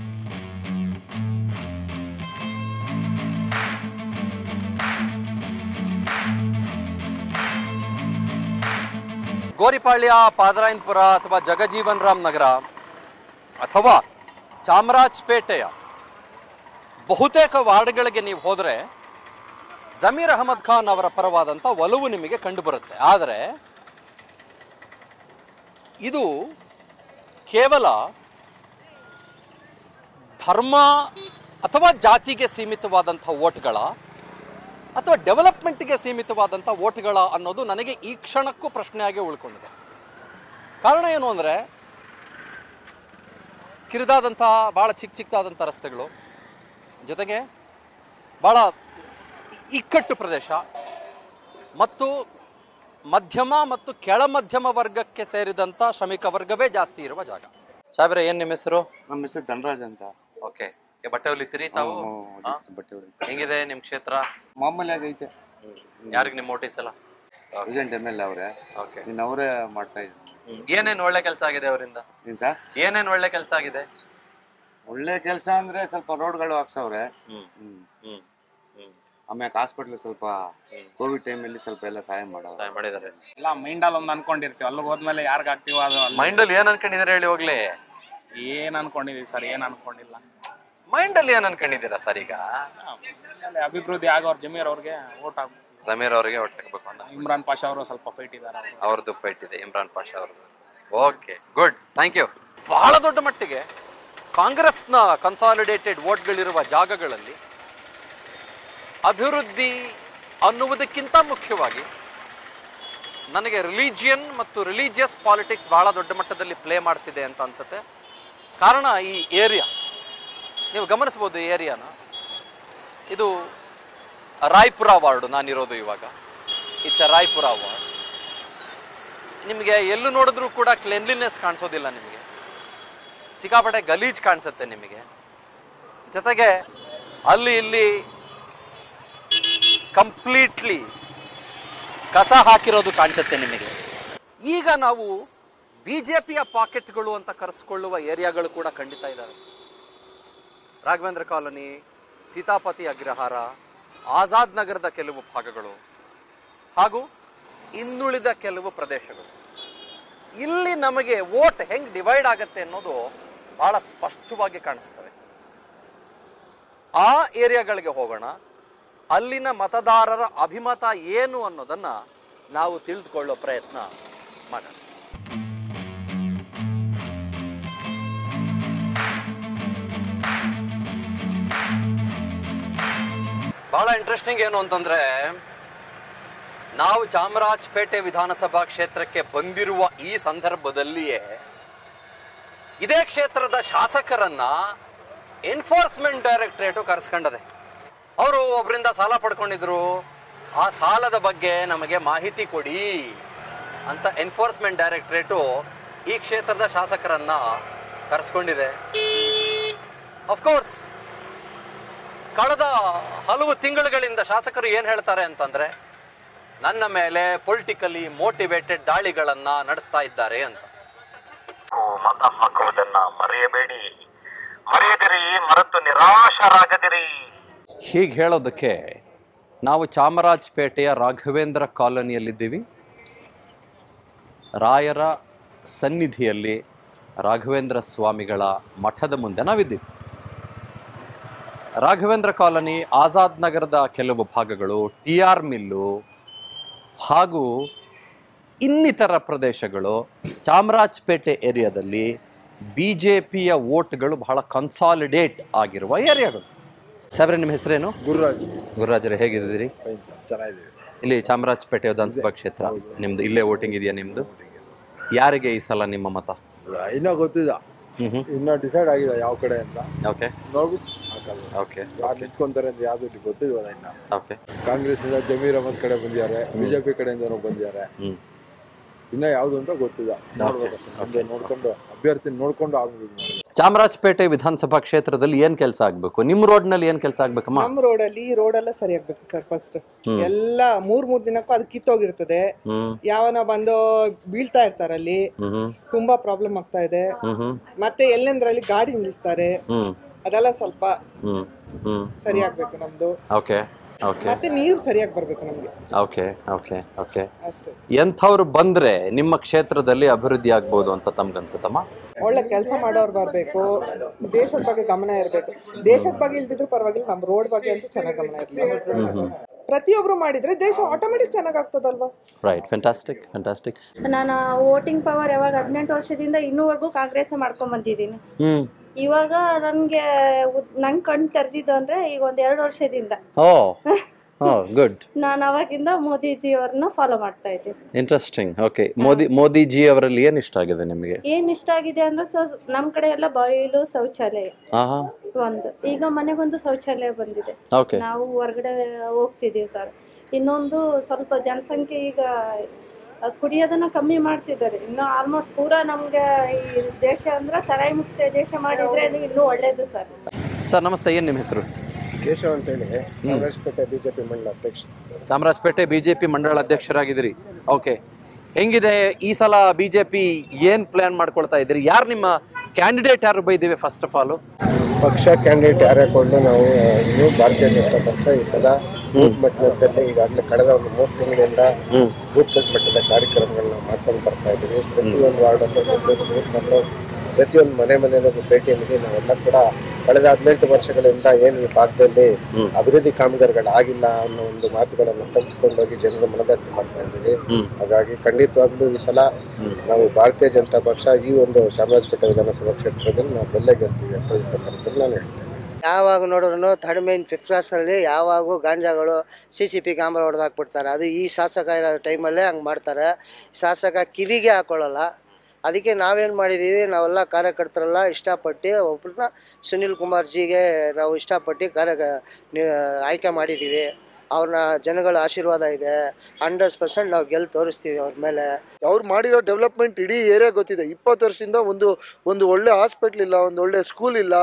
ಗೋರಿಪಾಳ್ಯ ಪಾದರಾಯನಪುರ ಅಥವಾ ಜಗಜೀವನ್ ರಾಮ್ ನಗರ ಅಥವಾ ಚಾಮರಾಜಪೇಟೆಯ ಬಹುತೇಕ ವಾರ್ಡ್ಗಳಿಗೆ ನೀವು ಹೋದರೆ ಜಮೀರ್ ಅಹಮದ್ ಖಾನ್ ಅವರ ಪರವಾದಂಥ ಒಲವು ನಿಮಗೆ ಕಂಡುಬರುತ್ತೆ ಆದರೆ ಇದು ಕೇವಲ ಧರ್ಮ ಅಥವಾ ಜಾತಿಗೆ ಸೀಮಿತವಾದಂಥ ಓಟ್ಗಳ ಅಥವಾ ಡೆವಲಪ್ಮೆಂಟ್ಗೆ ಸೀಮಿತವಾದಂಥ ಓಟ್ಗಳ ಅನ್ನೋದು ನನಗೆ ಈ ಕ್ಷಣಕ್ಕೂ ಪ್ರಶ್ನೆಯಾಗಿ ಉಳ್ಕೊಂಡಿದೆ ಕಾರಣ ಏನು ಅಂದರೆ ಕಿರಿದಾದಂಥ ಭಾಳ ಚಿಕ್ಕ ಚಿಕ್ಕದಾದಂಥ ರಸ್ತೆಗಳು ಜೊತೆಗೆ ಭಾಳ ಇಕ್ಕಟ್ಟು ಪ್ರದೇಶ ಮತ್ತು ಮಧ್ಯಮ ಮತ್ತು ಕೆಳ ಮಧ್ಯಮ ವರ್ಗಕ್ಕೆ ಸೇರಿದಂಥ ಶ್ರಮಿಕ ವರ್ಗವೇ ಜಾಸ್ತಿ ಇರುವ ಜಾಗ ಸಾಹೇಬ್ರೆ ಏನು ನಿಮ್ಮ ಹೆಸರು ನಮ್ಮ ಹೆಸರು ಧನರಾಜ್ ಅಂತ ಓಕೆ ಬಟ್ಟೆ ಹೊಲಿತೀರಿ ತಾವು ಹಾ? ಬಟ್ಟೆ ಹೊಲಿತೀವಿ. ಹೆಂಗಿದೆ ನಿಮ್ಮ ಕ್ಷೇತ್ರ ಮಾಮೂಲಿ ಆಗೈತೆ ಯಾರಿಗೆ ನಿಮ್ಮ ಓಟಿಸ್ ಎಲ್ಲ ಪ್ರೆಸೆಂಟ್ ಎಮ್ ಎಲ್ ಅವರೇ ಓಕೆ ಇನ್ನು ಅವರೇ ಮಾಡ್ತಾ ಇದ್ರು ಏನೇನು ಒಳ್ಳೆ ಕೆಲಸ ಆಗಿದೆ ಅವರಿಂದ ಏನ್ ಸರ್ ಏನೇನು ಒಳ್ಳೆ ಕೆಲಸ ಆಗಿದೆ ಒಳ್ಳೆ ಕೆಲಸ ಅಂದ್ರೆ ಸ್ವಲ್ಪ ರೋಡ್ಗಳು ಹಾಕ್ಸವ್ರೆ ಹ್ಮ್ ಹ್ಮ್ ಹ್ಮ್ ಹ್ಮ್ ಆಮ್ಯಾಗ ಹಾಸ್ಪಿಟ್ಲ್ ಸ್ವಲ್ಪ ಕೋವಿಡ್ ಟೈಮಲ್ಲಿ ಸ್ವಲ್ಪ ಎಲ್ಲ ಸಹಾಯ ಮಾಡೋರು ಸಹಾಯ ಮಾಡಿದ್ದಾರೆ ಇಲ್ಲ ಮೈಂಡಲ್ಲಿ ಒಂದು ಅನ್ಕೊಂಡಿರ್ತೀವಿ ಅಲ್ಲಿಗೆ ಹೋದ್ಮೇಲೆ ಯಾರ್ಗ್ ಆಗ್ತೀವೋ ಅದು ಅಲ್ಲಿ ಮೈಂಡಲ್ಲಿ ಏನ್ ಅನ್ಕೊಂಡಿದ್ದಾರೆ ಹೇಳಿ ಹೋಗ್ಲಿ ಏನ್ ಅನ್ಕೊಂಡಿದೀವಿ ಸರ್ ಏನ್ ಅನ್ಕೊಂಡಿಲ್ಲ ಮೈಂಡಲ್ಲಿ ಏನ್ ಅನ್ಕೊಂಡಿದ್ದೀರಾ ಸರ್ ಈಗ ಆಮೇಲೆ ಅಭಿವೃದ್ಧಿ ಆಗೋರ್ ಜಮೀರ್ ಅವ್ರಿಗೆ ಓಟ್ ಆಗ್ಬೇಕು ಸಮೀರ್ ಅವರಿಗೆ ಹೊಟ್ಟೆಬೇಕು ಅಂತ ಇಮ್ರಾನ್ ಪಾಷಾ ಅವರು ಸ್ವಲ್ಪ ಫೈಟ್ ಇದ್ದಾರೆ ಅವ್ರದ್ದು ಫೈಟ್ ಇದೆ ಇಮ್ರಾನ್ ಪಾಷಾ ಅವ್ರದ್ದು ಓಕೆ ಗುಡ್ ಥ್ಯಾಂಕ್ ಯು ಬಹಳ ದೊಡ್ಡ ಮಟ್ಟಿಗೆ ಕಾಂಗ್ರೆಸ್ನ ಕನ್ಸಾಲಿಡೇಟೆಡ್ ವೋಟ್ಗಳಿರುವ ಜಾಗಗಳಲ್ಲಿ ಅಭಿವೃದ್ಧಿ ಅನ್ನುವುದಕ್ಕಿಂತ ಮುಖ್ಯವಾಗಿ ನನಗೆ ರಿಲಿಜಿಯನ್ ಮತ್ತು ರಿಲಿಜಿಯಸ್ ಪಾಲಿಟಿಕ್ಸ್ ಬಹಳ ದೊಡ್ಡ ಮಟ್ಟದಲ್ಲಿ ಪ್ಲೇ ಮಾಡ್ತಿದೆ ಅಂತ ಅನ್ಸುತ್ತೆ ಕಾರಣ ಈ ಏರಿಯಾ ನೀವು ಗಮನಿಸ್ಬೋದು ಈ ಏರಿಯಾನ ಇದು ರಾಯ್ಪುರ ವಾರ್ಡು ನಾನಿರೋದು ಇವಾಗ ಇಟ್ಸ್ ಎ ರಾಯ್ಪುರ ವಾರ್ಡ್ ನಿಮಗೆ ಎಲ್ಲೂ ನೋಡಿದ್ರೂ ಕೂಡ ಕ್ಲೆನ್ಲಿನೆಸ್ ಕಾಣಿಸೋದಿಲ್ಲ ನಿಮಗೆ ಸಿಕ್ಕಾಪಟ್ಟೆ ಗಲೀಜ್ ಕಾಣಿಸುತ್ತೆ ನಿಮಗೆ ಜೊತೆಗೆ ಅಲ್ಲಿ ಇಲ್ಲಿ ಕಂಪ್ಲೀಟ್ಲಿ ಕಸ ಹಾಕಿರೋದು ಕಾಣಿಸುತ್ತೆ ನಿಮಗೆ ಈಗ ನಾವು ಬಿಜೆಪಿಯ ಪಾಕೆಟ್ಗಳು ಅಂತ ಕರೆಸ್ಕೊಳ್ಳುವ ಏರಿಯಾಗಳು ಕೂಡ ಖಂಡಿತ ಇದ್ದಾವೆ ರಾಘವೇಂದ್ರ ಕಾಲೋನಿ ಸೀತಾಪತಿ ಅಗ್ರಹಾರ ಆಜಾದ್ ನಗರದ ಕೆಲವು ಭಾಗಗಳು ಹಾಗೂ ಇನ್ನುಳಿದ ಕೆಲವು ಪ್ರದೇಶಗಳು ಇಲ್ಲಿ ನಮಗೆ ವೋಟ್ ಹೆಂಗ್ ಡಿವೈಡ್ ಆಗತ್ತೆ ಅನ್ನೋದು ಬಹಳ ಸ್ಪಷ್ಟವಾಗಿ ಕಾಣಿಸ್ತವೆ ಆ ಏರಿಯಾಗಳಿಗೆ ಹೋಗೋಣ ಅಲ್ಲಿನ ಮತದಾರರ ಅಭಿಮತ ಏನು ಅನ್ನೋದನ್ನ ನಾವು ತಿಳಿದುಕೊಳ್ಳೋ ಪ್ರಯತ್ನ ಮಾಡೋಣ ಬಹಳ ಇಂಟ್ರೆಸ್ಟಿಂಗ್ ಏನು ಅಂತಂದ್ರೆ ನಾವು ಚಾಮರಾಜಪೇಟೆ ವಿಧಾನಸಭಾ ಕ್ಷೇತ್ರಕ್ಕೆ ಬಂದಿರುವ ಈ ಸಂದರ್ಭದಲ್ಲಿಯೇ ಇದೇ ಕ್ಷೇತ್ರದ ಶಾಸಕರನ್ನ ಎನ್ಫೋರ್ಸ್ಮೆಂಟ್ ಡೈರೆಕ್ಟರೇಟು ಕರೆಸ್ಕೊಂಡದೆ ಅವರು ಒಬ್ಬರಿಂದ ಸಾಲ ಪಡ್ಕೊಂಡಿದ್ರು ಆ ಸಾಲದ ಬಗ್ಗೆ ನಮಗೆ ಮಾಹಿತಿ ಕೊಡಿ ಅಂತ ಎನ್ಫೋರ್ಸ್ಮೆಂಟ್ ಡೈರೆಕ್ಟರೇಟು ಈ ಕ್ಷೇತ್ರದ ಶಾಸಕರನ್ನ ಕರೆಸ್ಕೊಂಡಿದೆ ಅಫ್ಕೋರ್ಸ್ ಕಳೆದ ಹಲವು ತಿಂಗಳುಗಳಿಂದ ಶಾಸಕರು ಏನು ಹೇಳ್ತಾರೆ ಅಂತಂದ್ರೆ ನನ್ನ ಮೇಲೆ ಪೊಲಿಟಿಕಲಿ ಮೋಟಿವೇಟೆಡ್ ದಾಳಿಗಳನ್ನ ನಡೆಸ್ತಾ ಇದ್ದಾರೆ ಅಂತ ಮತ ಹಾಕುವುದನ್ನ ಮರೆಯಬೇಡಿ ಮರೆಯದಿರಿ ಮರೆತು ನಿರಾಶರಾಗದಿರಿ ಹೀಗೆ ಹೇಳೋದಕ್ಕೆ ನಾವು ಚಾಮರಾಜಪೇಟೆಯ ರಾಘವೇಂದ್ರ ಕಾಲೋನಿಯಲ್ಲಿದ್ದೀವಿ ರಾಯರ ಸನ್ನಿಧಿಯಲ್ಲಿ ರಾಘವೇಂದ್ರ ಸ್ವಾಮಿಗಳ ಮಠದ ಮುಂದೆ ನಾವಿದ್ದೀವಿ ರಾಘವೇಂದ್ರ ಕಾಲೋನಿ ಆಜಾದ್ ನಗರದ ಕೆಲವು ಭಾಗಗಳು ಟಿ ಆರ್ ಮಿಲ್ಲು ಹಾಗೂ ಇನ್ನಿತರ ಪ್ರದೇಶಗಳು ಚಾಮರಾಜಪೇಟೆ ಏರಿಯಾದಲ್ಲಿ ಬಿ ಜೆ ಪಿಯ ವೋಟ್ಗಳು ಬಹಳ ಕನ್ಸಾಲಿಡೇಟ್ ಆಗಿರುವ ಏರಿಯಾಗಳು ಸಾಬ್ರೆ ನಿಮ್ಮ ಹೆಸರೇನು ಗುರುರಾಜ್ ಗುರುರಾಜರೇ ಹೇಗಿದ್ದೀರಿ ಚೆನ್ನಾಗಿದೆ ಇಲ್ಲಿ ಚಾಮರಾಜಪೇಟೆ ವಿಧಾನಸಭಾ ಕ್ಷೇತ್ರ ನಿಮ್ದು ಇಲ್ಲೇ ವೋಟಿಂಗ್ ಇದೆಯಾ ನಿಮ್ದು ಯಾರಿಗೆ ಈ ಸಲ ನಿಮ್ಮ ಮತ ಇನ್ನೂ ಗೊತ್ತಿಲ್ಲ ಹ್ಮ್ ಇನ್ನೂ ಡಿಸೈಡ್ ಆಗಿದೆ ಯಾವ ಕಡೆ ಅಂತ ಓಕೆ ನೋಡ್ಬಿಟ್ಟು ಹಾಕಲ್ಲ ಓಕೆ ಯಾರು ನಿಂತ್ಕೊಂತಾರೆ ಅಂತ ಯಾವ್ದು ಗೊತ್ತಿಲ್ವಲ್ಲ ಇನ್ನ ಓಕೆ ಕಾಂಗ್ರೆಸ್ ಇಂದ ಜಮೀರ್ ಅಹಮದ್ ಕಡೆ ಬಂದಿದ್ದಾರೆ ಬಿಜೆಪಿ ಕಡೆಯಿಂದನೂ ಬಂದಿದ್ದಾರೆ ಹ್ಮ್ ಇನ್ನ ಯಾವ್ದು ಅಂತ ಗೊತ್ತಿಲ್ಲ ನೋಡ್ಬೇಕು ಮುಂದೆ ನೋಡ್ಕೊಂಡು ಅಭ್ಯರ್ಥಿ ನೋಡ್ಕೊಂಡು ಆಗ್ಬೇಕು ಚಾಮರಾಜಪೇಟೆ ವಿಧಾನಸಭಾ ಕ್ಷೇತ್ರದಲ್ಲಿ ಏನ್ ಕೆಲಸ ಆಗ್ಬೇಕು ನಿಮ್ ರೋಡ್ ನಲ್ಲಿ ಏನ್ ಕೆಲಸ ಆಗ್ಬೇಕಮ್ಮ ನಮ್ಮ ರೋಡಲ್ಲಿ ಈ ರೋಡೆಲ್ಲ ಸರಿ ಆಗ್ಬೇಕು ಸರ್ ಫಸ್ಟ್ ಹ್ಮ್. ಎಲ್ಲ ಮೂರ್ ಮೂರ್ ದಿನಕ್ಕೂ ಅದು ಕಿತ್ತೋಗಿರ್ತದೆ ಹ್ಮ್ ಯಾವನ ಬಂದು ಬೀಳ್ತಾ ಇರ್ತಾರೆ ಅಲ್ಲಿ ಹ್ಮ್ ಹ್ಮ್ ತುಂಬಾ ಪ್ರಾಬ್ಲಮ್ ಆಗ್ತಾ ಇದೆ ಹ್ಮ್ ಹ್ಮ್ ಮತ್ತೆ ಎಲ್ಲೆಂದ್ರಲ್ಲಿ ಗಾಡಿ ನಿಲ್ಲಿಸ್ತಾರೆ ಹ್ಮ್ ಅದೆಲ್ಲ ಸ್ವಲ್ಪ ಹ್ಮ್ ಹ್ಮ್ ಸರಿ ಆಗ್ಬೇಕು ನಮ್ದು ಓಕೆ ಓಕೆ ಮತ್ತೆ ನೀರು ಸರಿಯಾಗಿ ಬರ್ಬೇಕು ನಮ್ಗೆ ಓಕೆ ಓಕೆ ಓಕೆ ಅಷ್ಟೇ ಎಂಥವ್ರು ಬಂದ್ರೆ ನಿಮ್ಮ ಕ್ಷೇತ್ರದಲ್ಲಿ ಅಭಿವೃದ್ಧಿ ಆಗ್ಬೋದು ಅಂತ ತಮ್ಗನ್ಸುತ್ತಮ್ಮ ಒಳ್ಳೆ ಕೆಲಸ ಮಾಡೋರು ಬರ್ಬೇಕು ದೇಶದ ಬಗ್ಗೆ ಗಮನ ಇರ್ಬೇಕು ದೇಶದ ಬಗ್ಗೆ ಇಲ್ದಿದ್ರು ಪರವಾಗಿಲ್ಲ ನಮ್ ರೋಡ್ ಬಗ್ಗೆ ಅಂತೂ ಚೆನ್ನಾಗಿ ಗಮನ ಇರ್ಲಿ ಹ್ಮ್ ಹ್ಮ್ ಪ್ರತಿಯೊಬ್ರು ಮಾಡಿದ್ರೆ ದೇಶ ಆಟೋಮೆಟಿಕ್ ಚೆನ್ನಾಗ್ ಆಗ್ತದಲ್ವಾ ರೈಟ್ ಫ್ಯಾಂಟಾಸ್ಟಿಕ್ ಫ್ಯಾಂಟಾಸ್ಟಿಕ್ ನಾನು ವೋಟಿಂಗ್ ಪವರ್ ಯಾವಾಗ ಹದಿನೆಂಟು ವರ್ಷದಿಂದ ಇನ್ನೂವರೆಗೂ ಕಾಂಗ್ರೆಸ್ ಮಾಡ್ಕೊಂಡ್ ಬಂದಿದ್ದೀನಿ ಹ್ಮ್ ಇವಾಗ ನನ್ಗೆ ಉದ್- ನಂಗ್ ಕಣ್ ತೆರೆದಿದ್ದು ಅಂದ್ರೆ ಈಗ ಒಂದ್ ಎರಡು ವರ್ಷದಿಂದ ಓ ಓ ಗುಡ್ ನಾನು ಅವಾಗಿಂದ ಮೋದಿಜಿ ಅವ್ರನ್ನ ಫಾಲೋ ಮಾಡ್ತಾ ಇದ್ದೀನಿ ಇಂಟ್ರೆಸ್ಟಿಂಗ್ ಓಕೆ ಮೋದಿ ಮೋದಿಜಿ ಅವರಲ್ಲಿ ಏನ್ ಇಷ್ಟ ಆಗಿದೆ ನಿಮಗೆ ಏನ್ ಇಷ್ಟ ಆಗಿದೆ ಅಂದ್ರೆ ಸೊ ನಮ್ ಕಡೆ ಎಲ್ಲ ಬಯಲು ಶೌಚಾಲಯ ಹಾ ಹಾ ಒಂದು ಈಗ ಮನೆಗೊಂದು ಶೌಚಾಲಯ ಬಂದಿದೆ Okay. ನಾವು ಹೊರಗಡೆ ಹೋಗ್ತಿದೀವಿ ಸರ್ ಇನ್ನೊಂದು ಸ್ವಲ್ಪ ಜನಸಂಖ್ಯೆ ಈಗ ಅಹ್, ಕುಡಿಯೋದನ್ನ ಕಮ್ಮಿ ಮಾಡ್ತಿದ್ದಾರೆ ಇನ್ನು ಆಲ್ಮೋಸ್ಟ್ ಪೂರಾ ನಮ್ಗೆ ಈ ದೇಶ ಅಂದ್ರೆ ಸರಾಯಿ ಮುಕ್ತ ದೇಶ ಮಾಡಿದ್ರೆ ಇನ್ನೂ ಒಳ್ಳೇದು ಸರ್ ಸರ್ ನಮಸ್ತೆ ಏನು ನಿಮ್ಮ ಹೆಸರು ಕೇಶವ್ ಅಂತೇಳಿ ಚಾಮರಾಜಪೇಟೆ ಬಿಜೆಪಿ ಮಂಡಲ ಅಧ್ಯಕ್ಷ ಚಾಮರಾಜಪೇಟೆ ಬಿಜೆಪಿ ಮಂಡಳ ಅಧ್ಯಕ್ಷರಾಗಿದ್ದೀರಿ ಓಕೆ ಹೆಂಗಿದೆ ಈ ಸಲ ಬಿಜೆಪಿ ಏನ್ ಪ್ಲಾನ್ ಮಾಡ್ಕೊಳ್ತಾ ಇದ್ದೀರಿ ಯಾರು ನಿಮ್ಮ ಕ್ಯಾಂಡಿಡೇಟ್ ಯಾರು ಬೈದಿವೆ ಫಸ್ಟ್ ಆಫ್ ಆಲ್ ಪಕ್ಷ ಕ್ಯಾಂಡಿಡೇಟ್ ಯಾರೇ ಕೊಂಡು ನಾವು ಇನ್ನು ಭಾರತೀಯ ಜನತಾ ಪಕ್ಷ ಈ ಸಲ ಬೂತ್ ಮಟ್ಟದಲ್ಲಿ ಈಗಾಗಲೇ ಕಳೆದ ಒಂದು ಮೂರು ತಿಂಗಳಿಂದ ಬೂತ್ ಕಟ್ ಮಟ್ಟದ ಕಾರ್ಯಕ್ರಮಗಳನ್ನ ಮಾಡ್ಕೊಂಡು ಬರ್ತಾ ಇದ್ದೀವಿ ಪ್ರತಿಯೊಂದು ವಾರ್ಡಲ್ಲೂ ಪ್ರತಿಯೊಂದು ಬೂತ್ನಲ್ಲೂ ಪ್ರತಿಯೊಂದು ಮನೆ ಮನೆಯಲ್ಲೂ ಭೇಟಿ ನೀಡಿ ನಾವೆಲ್ಲ ಕೂಡ ಕಳೆದ ಹದಿನೆಂಟು ವರ್ಷಗಳಿಂದ ಏನು ಈ ಭಾಗದಲ್ಲಿ ಅಭಿವೃದ್ಧಿ ಕಾಮಗಾರಿಗಳಾಗಿಲ್ಲ ಅನ್ನೋ ಒಂದು ಮಾತುಗಳನ್ನು ತೆಗೆದುಕೊಂಡೋಗಿ ಜನರ ಮನದಟ್ಟು ಮಾಡ್ತಾ ಇದ್ದೀವಿ ಹಾಗಾಗಿ ಖಂಡಿತವಾಗ್ಲೂ ಈ ಸಲ ನಾವು ಭಾರತೀಯ ಜನತಾ ಪಕ್ಷ ಈ ಒಂದು ಚಾಮರಾಜಪೇಟೆ ವಿಧಾನಸಭಾ ಕ್ಷೇತ್ರದಲ್ಲಿ ನಾವು ಬೆಲ್ಲ ಗೆಲ್ತೀವಿ ಅಂತ ಈ ಸಂದರ್ಭದಲ್ಲಿ ನಾನು ಹೇಳ್ತೇನೆ ಯಾವಾಗ ನೋಡಿದ್ರು ಥರ್ಡ್ ಮೈನ್ ಫಿಫ್ತ್ ಕ್ಲಾಸಲ್ಲಿ ಯಾವಾಗೂ ಗಾಂಜಾಗಳು ಸಿ ಸಿ ಪಿ ಕ್ಯಾಮ್ರಾ ಹೊಡೆದು ಹಾಕ್ಬಿಡ್ತಾರೆ ಅದು ಈ ಶಾಸಕ ಇರೋ ಟೈಮಲ್ಲೇ ಹಂಗೆ ಮಾಡ್ತಾರೆ ಶಾಸಕ ಕಿವಿಗೆ ಹಾಕೊಳ್ಳಲ್ಲ ಅದಕ್ಕೆ ನಾವೇನು ಮಾಡಿದ್ದೀವಿ ನಾವೆಲ್ಲ ಕಾರ್ಯಕರ್ತರೆಲ್ಲ ಇಷ್ಟಪಟ್ಟು ಒಬ್ಬರನ್ನ ಸುನಿಲ್ ಕುಮಾರ್ ಜಿಗೆ ನಾವು ಇಷ್ಟಪಟ್ಟು ಕಾರ್ಯ ನಿ- ಆಯ್ಕೆ ಮಾಡಿದ್ದೀವಿ ಅವ್ರನ್ನ ಜನಗಳ ಆಶೀರ್ವಾದ ಇದೆ ಹಂಡ್ರೆಡ್ ಪರ್ಸೆಂಟ್ ನಾವು ಗೆದ್ದು ತೋರಿಸ್ತೀವಿ ಅವ್ರ ಮೇಲೆ ಅವ್ರು ಮಾಡಿರೋ ಡೆವಲಪ್ಮೆಂಟ್ ಇಡೀ ಏರಿಯಾ ಗೊತ್ತಿದೆ ಇಪ್ಪತ್ತು ವರ್ಷದಿಂದ ಒಂದು ಒಂದು ಒಳ್ಳೆ ಹಾಸ್ಪಿಟ್ಲ್ ಇಲ್ಲ ಒಂದು ಒಳ್ಳೆ ಸ್ಕೂಲ್ ಇಲ್ಲ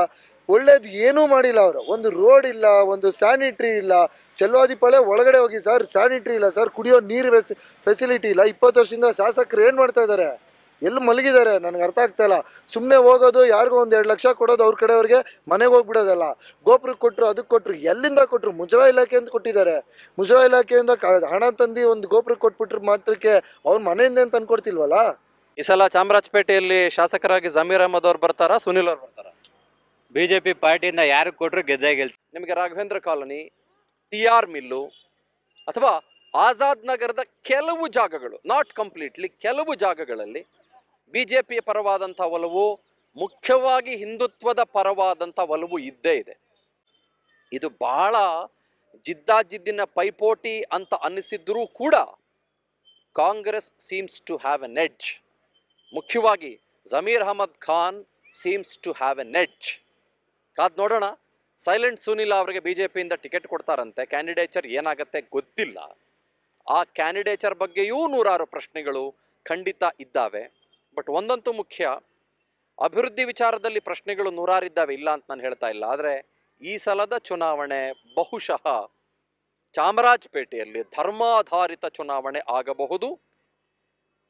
ಒಳ್ಳೇದು ಏನೂ ಮಾಡಿಲ್ಲ ಅವರು ಒಂದು ರೋಡ್ ಇಲ್ಲ ಒಂದು ಸ್ಯಾನಿಟ್ರಿ ಇಲ್ಲ ಚೆಲ್ವಾದಿಪಾಳೆ ಒಳಗಡೆ ಹೋಗಿ ಸರ್ ಸ್ಯಾನಿಟ್ರಿ ಇಲ್ಲ ಸರ್ ಕುಡಿಯೋ ನೀರು ಫೆಸಿಲಿಟಿ ಇಲ್ಲ ಇಪ್ಪತ್ತು ವರ್ಷದಿಂದ ಶಾಸಕರು ಏನು ಮಾಡ್ತಾ ಇದ್ದಾರೆ ಎಲ್ಲಿ ಮಲಗಿದ್ದಾರೆ ನನಗೆ ಅರ್ಥ ಆಗ್ತಾ ಇಲ್ಲ ಸುಮ್ಮನೆ ಹೋಗೋದು ಯಾರಿಗೋ ಒಂದು ಎರಡು ಲಕ್ಷ ಕೊಡೋದು ಅವ್ರ ಕಡೆಯವ್ರಿಗೆ ಮನೆಗೆ ಹೋಗ್ಬಿಡೋದಲ್ಲ ಗೋಪುರಕ್ಕೆ ಕೊಟ್ಟರು ಅದಕ್ಕೆ ಕೊಟ್ಟರು ಎಲ್ಲಿಂದ ಕೊಟ್ಟರು ಮುಜರಾ ಇಲಾಖೆಯಿಂದ ಕೊಟ್ಟಿದ್ದಾರೆ ಮುಜರಾ ಇಲಾಖೆಯಿಂದ ಕ- ಹಣ ತಂದು ಒಂದು ಗೋಪುರಕ್ಕೆ ಕೊಟ್ಬಿಟ್ರು ಮಾತ್ರಕ್ಕೆ ಅವ್ರ ಮನೆಯಿಂದ ಏನು ತಂದು ಕೊಡ್ತಿಲ್ವಲ್ಲ ಈ ಸಲ ಚಾಮರಾಜಪೇಟೆಯಲ್ಲಿ ಶಾಸಕರಾಗಿ ಜಮೀರ್ ಅಹಮದ್ ಅವ್ರು ಬರ್ತಾರಾ ಸುನಿಲ್ ಅವ್ರು ಬರ್ತಾರಾ ಬಿಜೆಪಿ ಪಾರ್ಟಿಯಿಂದ ಯಾರು ಕೊಟ್ಟರು ಗೆದ್ದೇ ಗೆಲ್ತಾರೆ ನಿಮಗೆ Raghavendra colony T R mill ಅಥವಾ ಆಜಾದ್ ನಗರದ ಕೆಲವು ಜಾಗಗಳು ನಾಟ್ ಕಂಪ್ಲೀಟ್ಲಿ ಕೆಲವು ಜಾಗಗಳಲ್ಲಿ ಬಿ ಜೆ ಪಿಯ ಪರವಾದಂಥ ಒಲವು ಮುಖ್ಯವಾಗಿ ಹಿಂದುತ್ವದ ಪರವಾದಂಥ ಒಲವು ಇದ್ದೇ ಇದೆ ಇದು ಬಹಳ ಜಿದ್ದಾಜಿದ್ದಿನ ಪೈಪೋಟಿ ಅಂತ ಅನ್ನಿಸಿದ್ರೂ ಕೂಡ Congress seems to have an edge ಮುಖ್ಯವಾಗಿ Zameer Ahmed Khan seems to have an edge ಕಾದ್ ನೋಡೋಣ ಸೈಲೆಂಟ್ ಸುನಿಲ್ ಅವರಿಗೆ ಬಿ ಜೆ ಪಿಯಿಂದ ಟಿಕೆಟ್ ಕೊಡ್ತಾರಂತೆ ಕ್ಯಾಂಡಿಡೇಚರ್ ಏನಾಗತ್ತೆ ಗೊತ್ತಿಲ್ಲ ಆ ಕ್ಯಾಂಡಿಡೇಚರ್ ಬಗ್ಗೆಯೂ ನೂರಾರು ಪ್ರಶ್ನೆಗಳು ಖಂಡಿತ ಇದ್ದಾವೆ ಬಟ್ ಒಂದಂತೂ ಮುಖ್ಯ ಅಭಿವೃದ್ಧಿ ವಿಚಾರದಲ್ಲಿ ಪ್ರಶ್ನೆಗಳು ನೂರಾರಿದ್ದಾವೆ ಇಲ್ಲ ಅಂತ ನಾನು ಹೇಳ್ತಾ ಇಲ್ಲ ಆದರೆ ಈ ಸಲದ ಚುನಾವಣೆ ಬಹುಶಃ ಚಾಮರಾಜಪೇಟೆಯಲ್ಲಿ ಧರ್ಮಾಧಾರಿತ ಚುನಾವಣೆ ಆಗಬಹುದು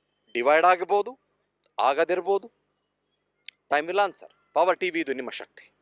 ಡಿವೈಡ್ ಆಗಬಹುದು ಆಗದಿರ್ಬೋದು ಟೈಮ್ ಇಲ್ಲ ಆನ್ಸರ್ ಪವರ್ ಟಿವಿ ಇದು ನಿಮ್ಮ ಶಕ್ತಿ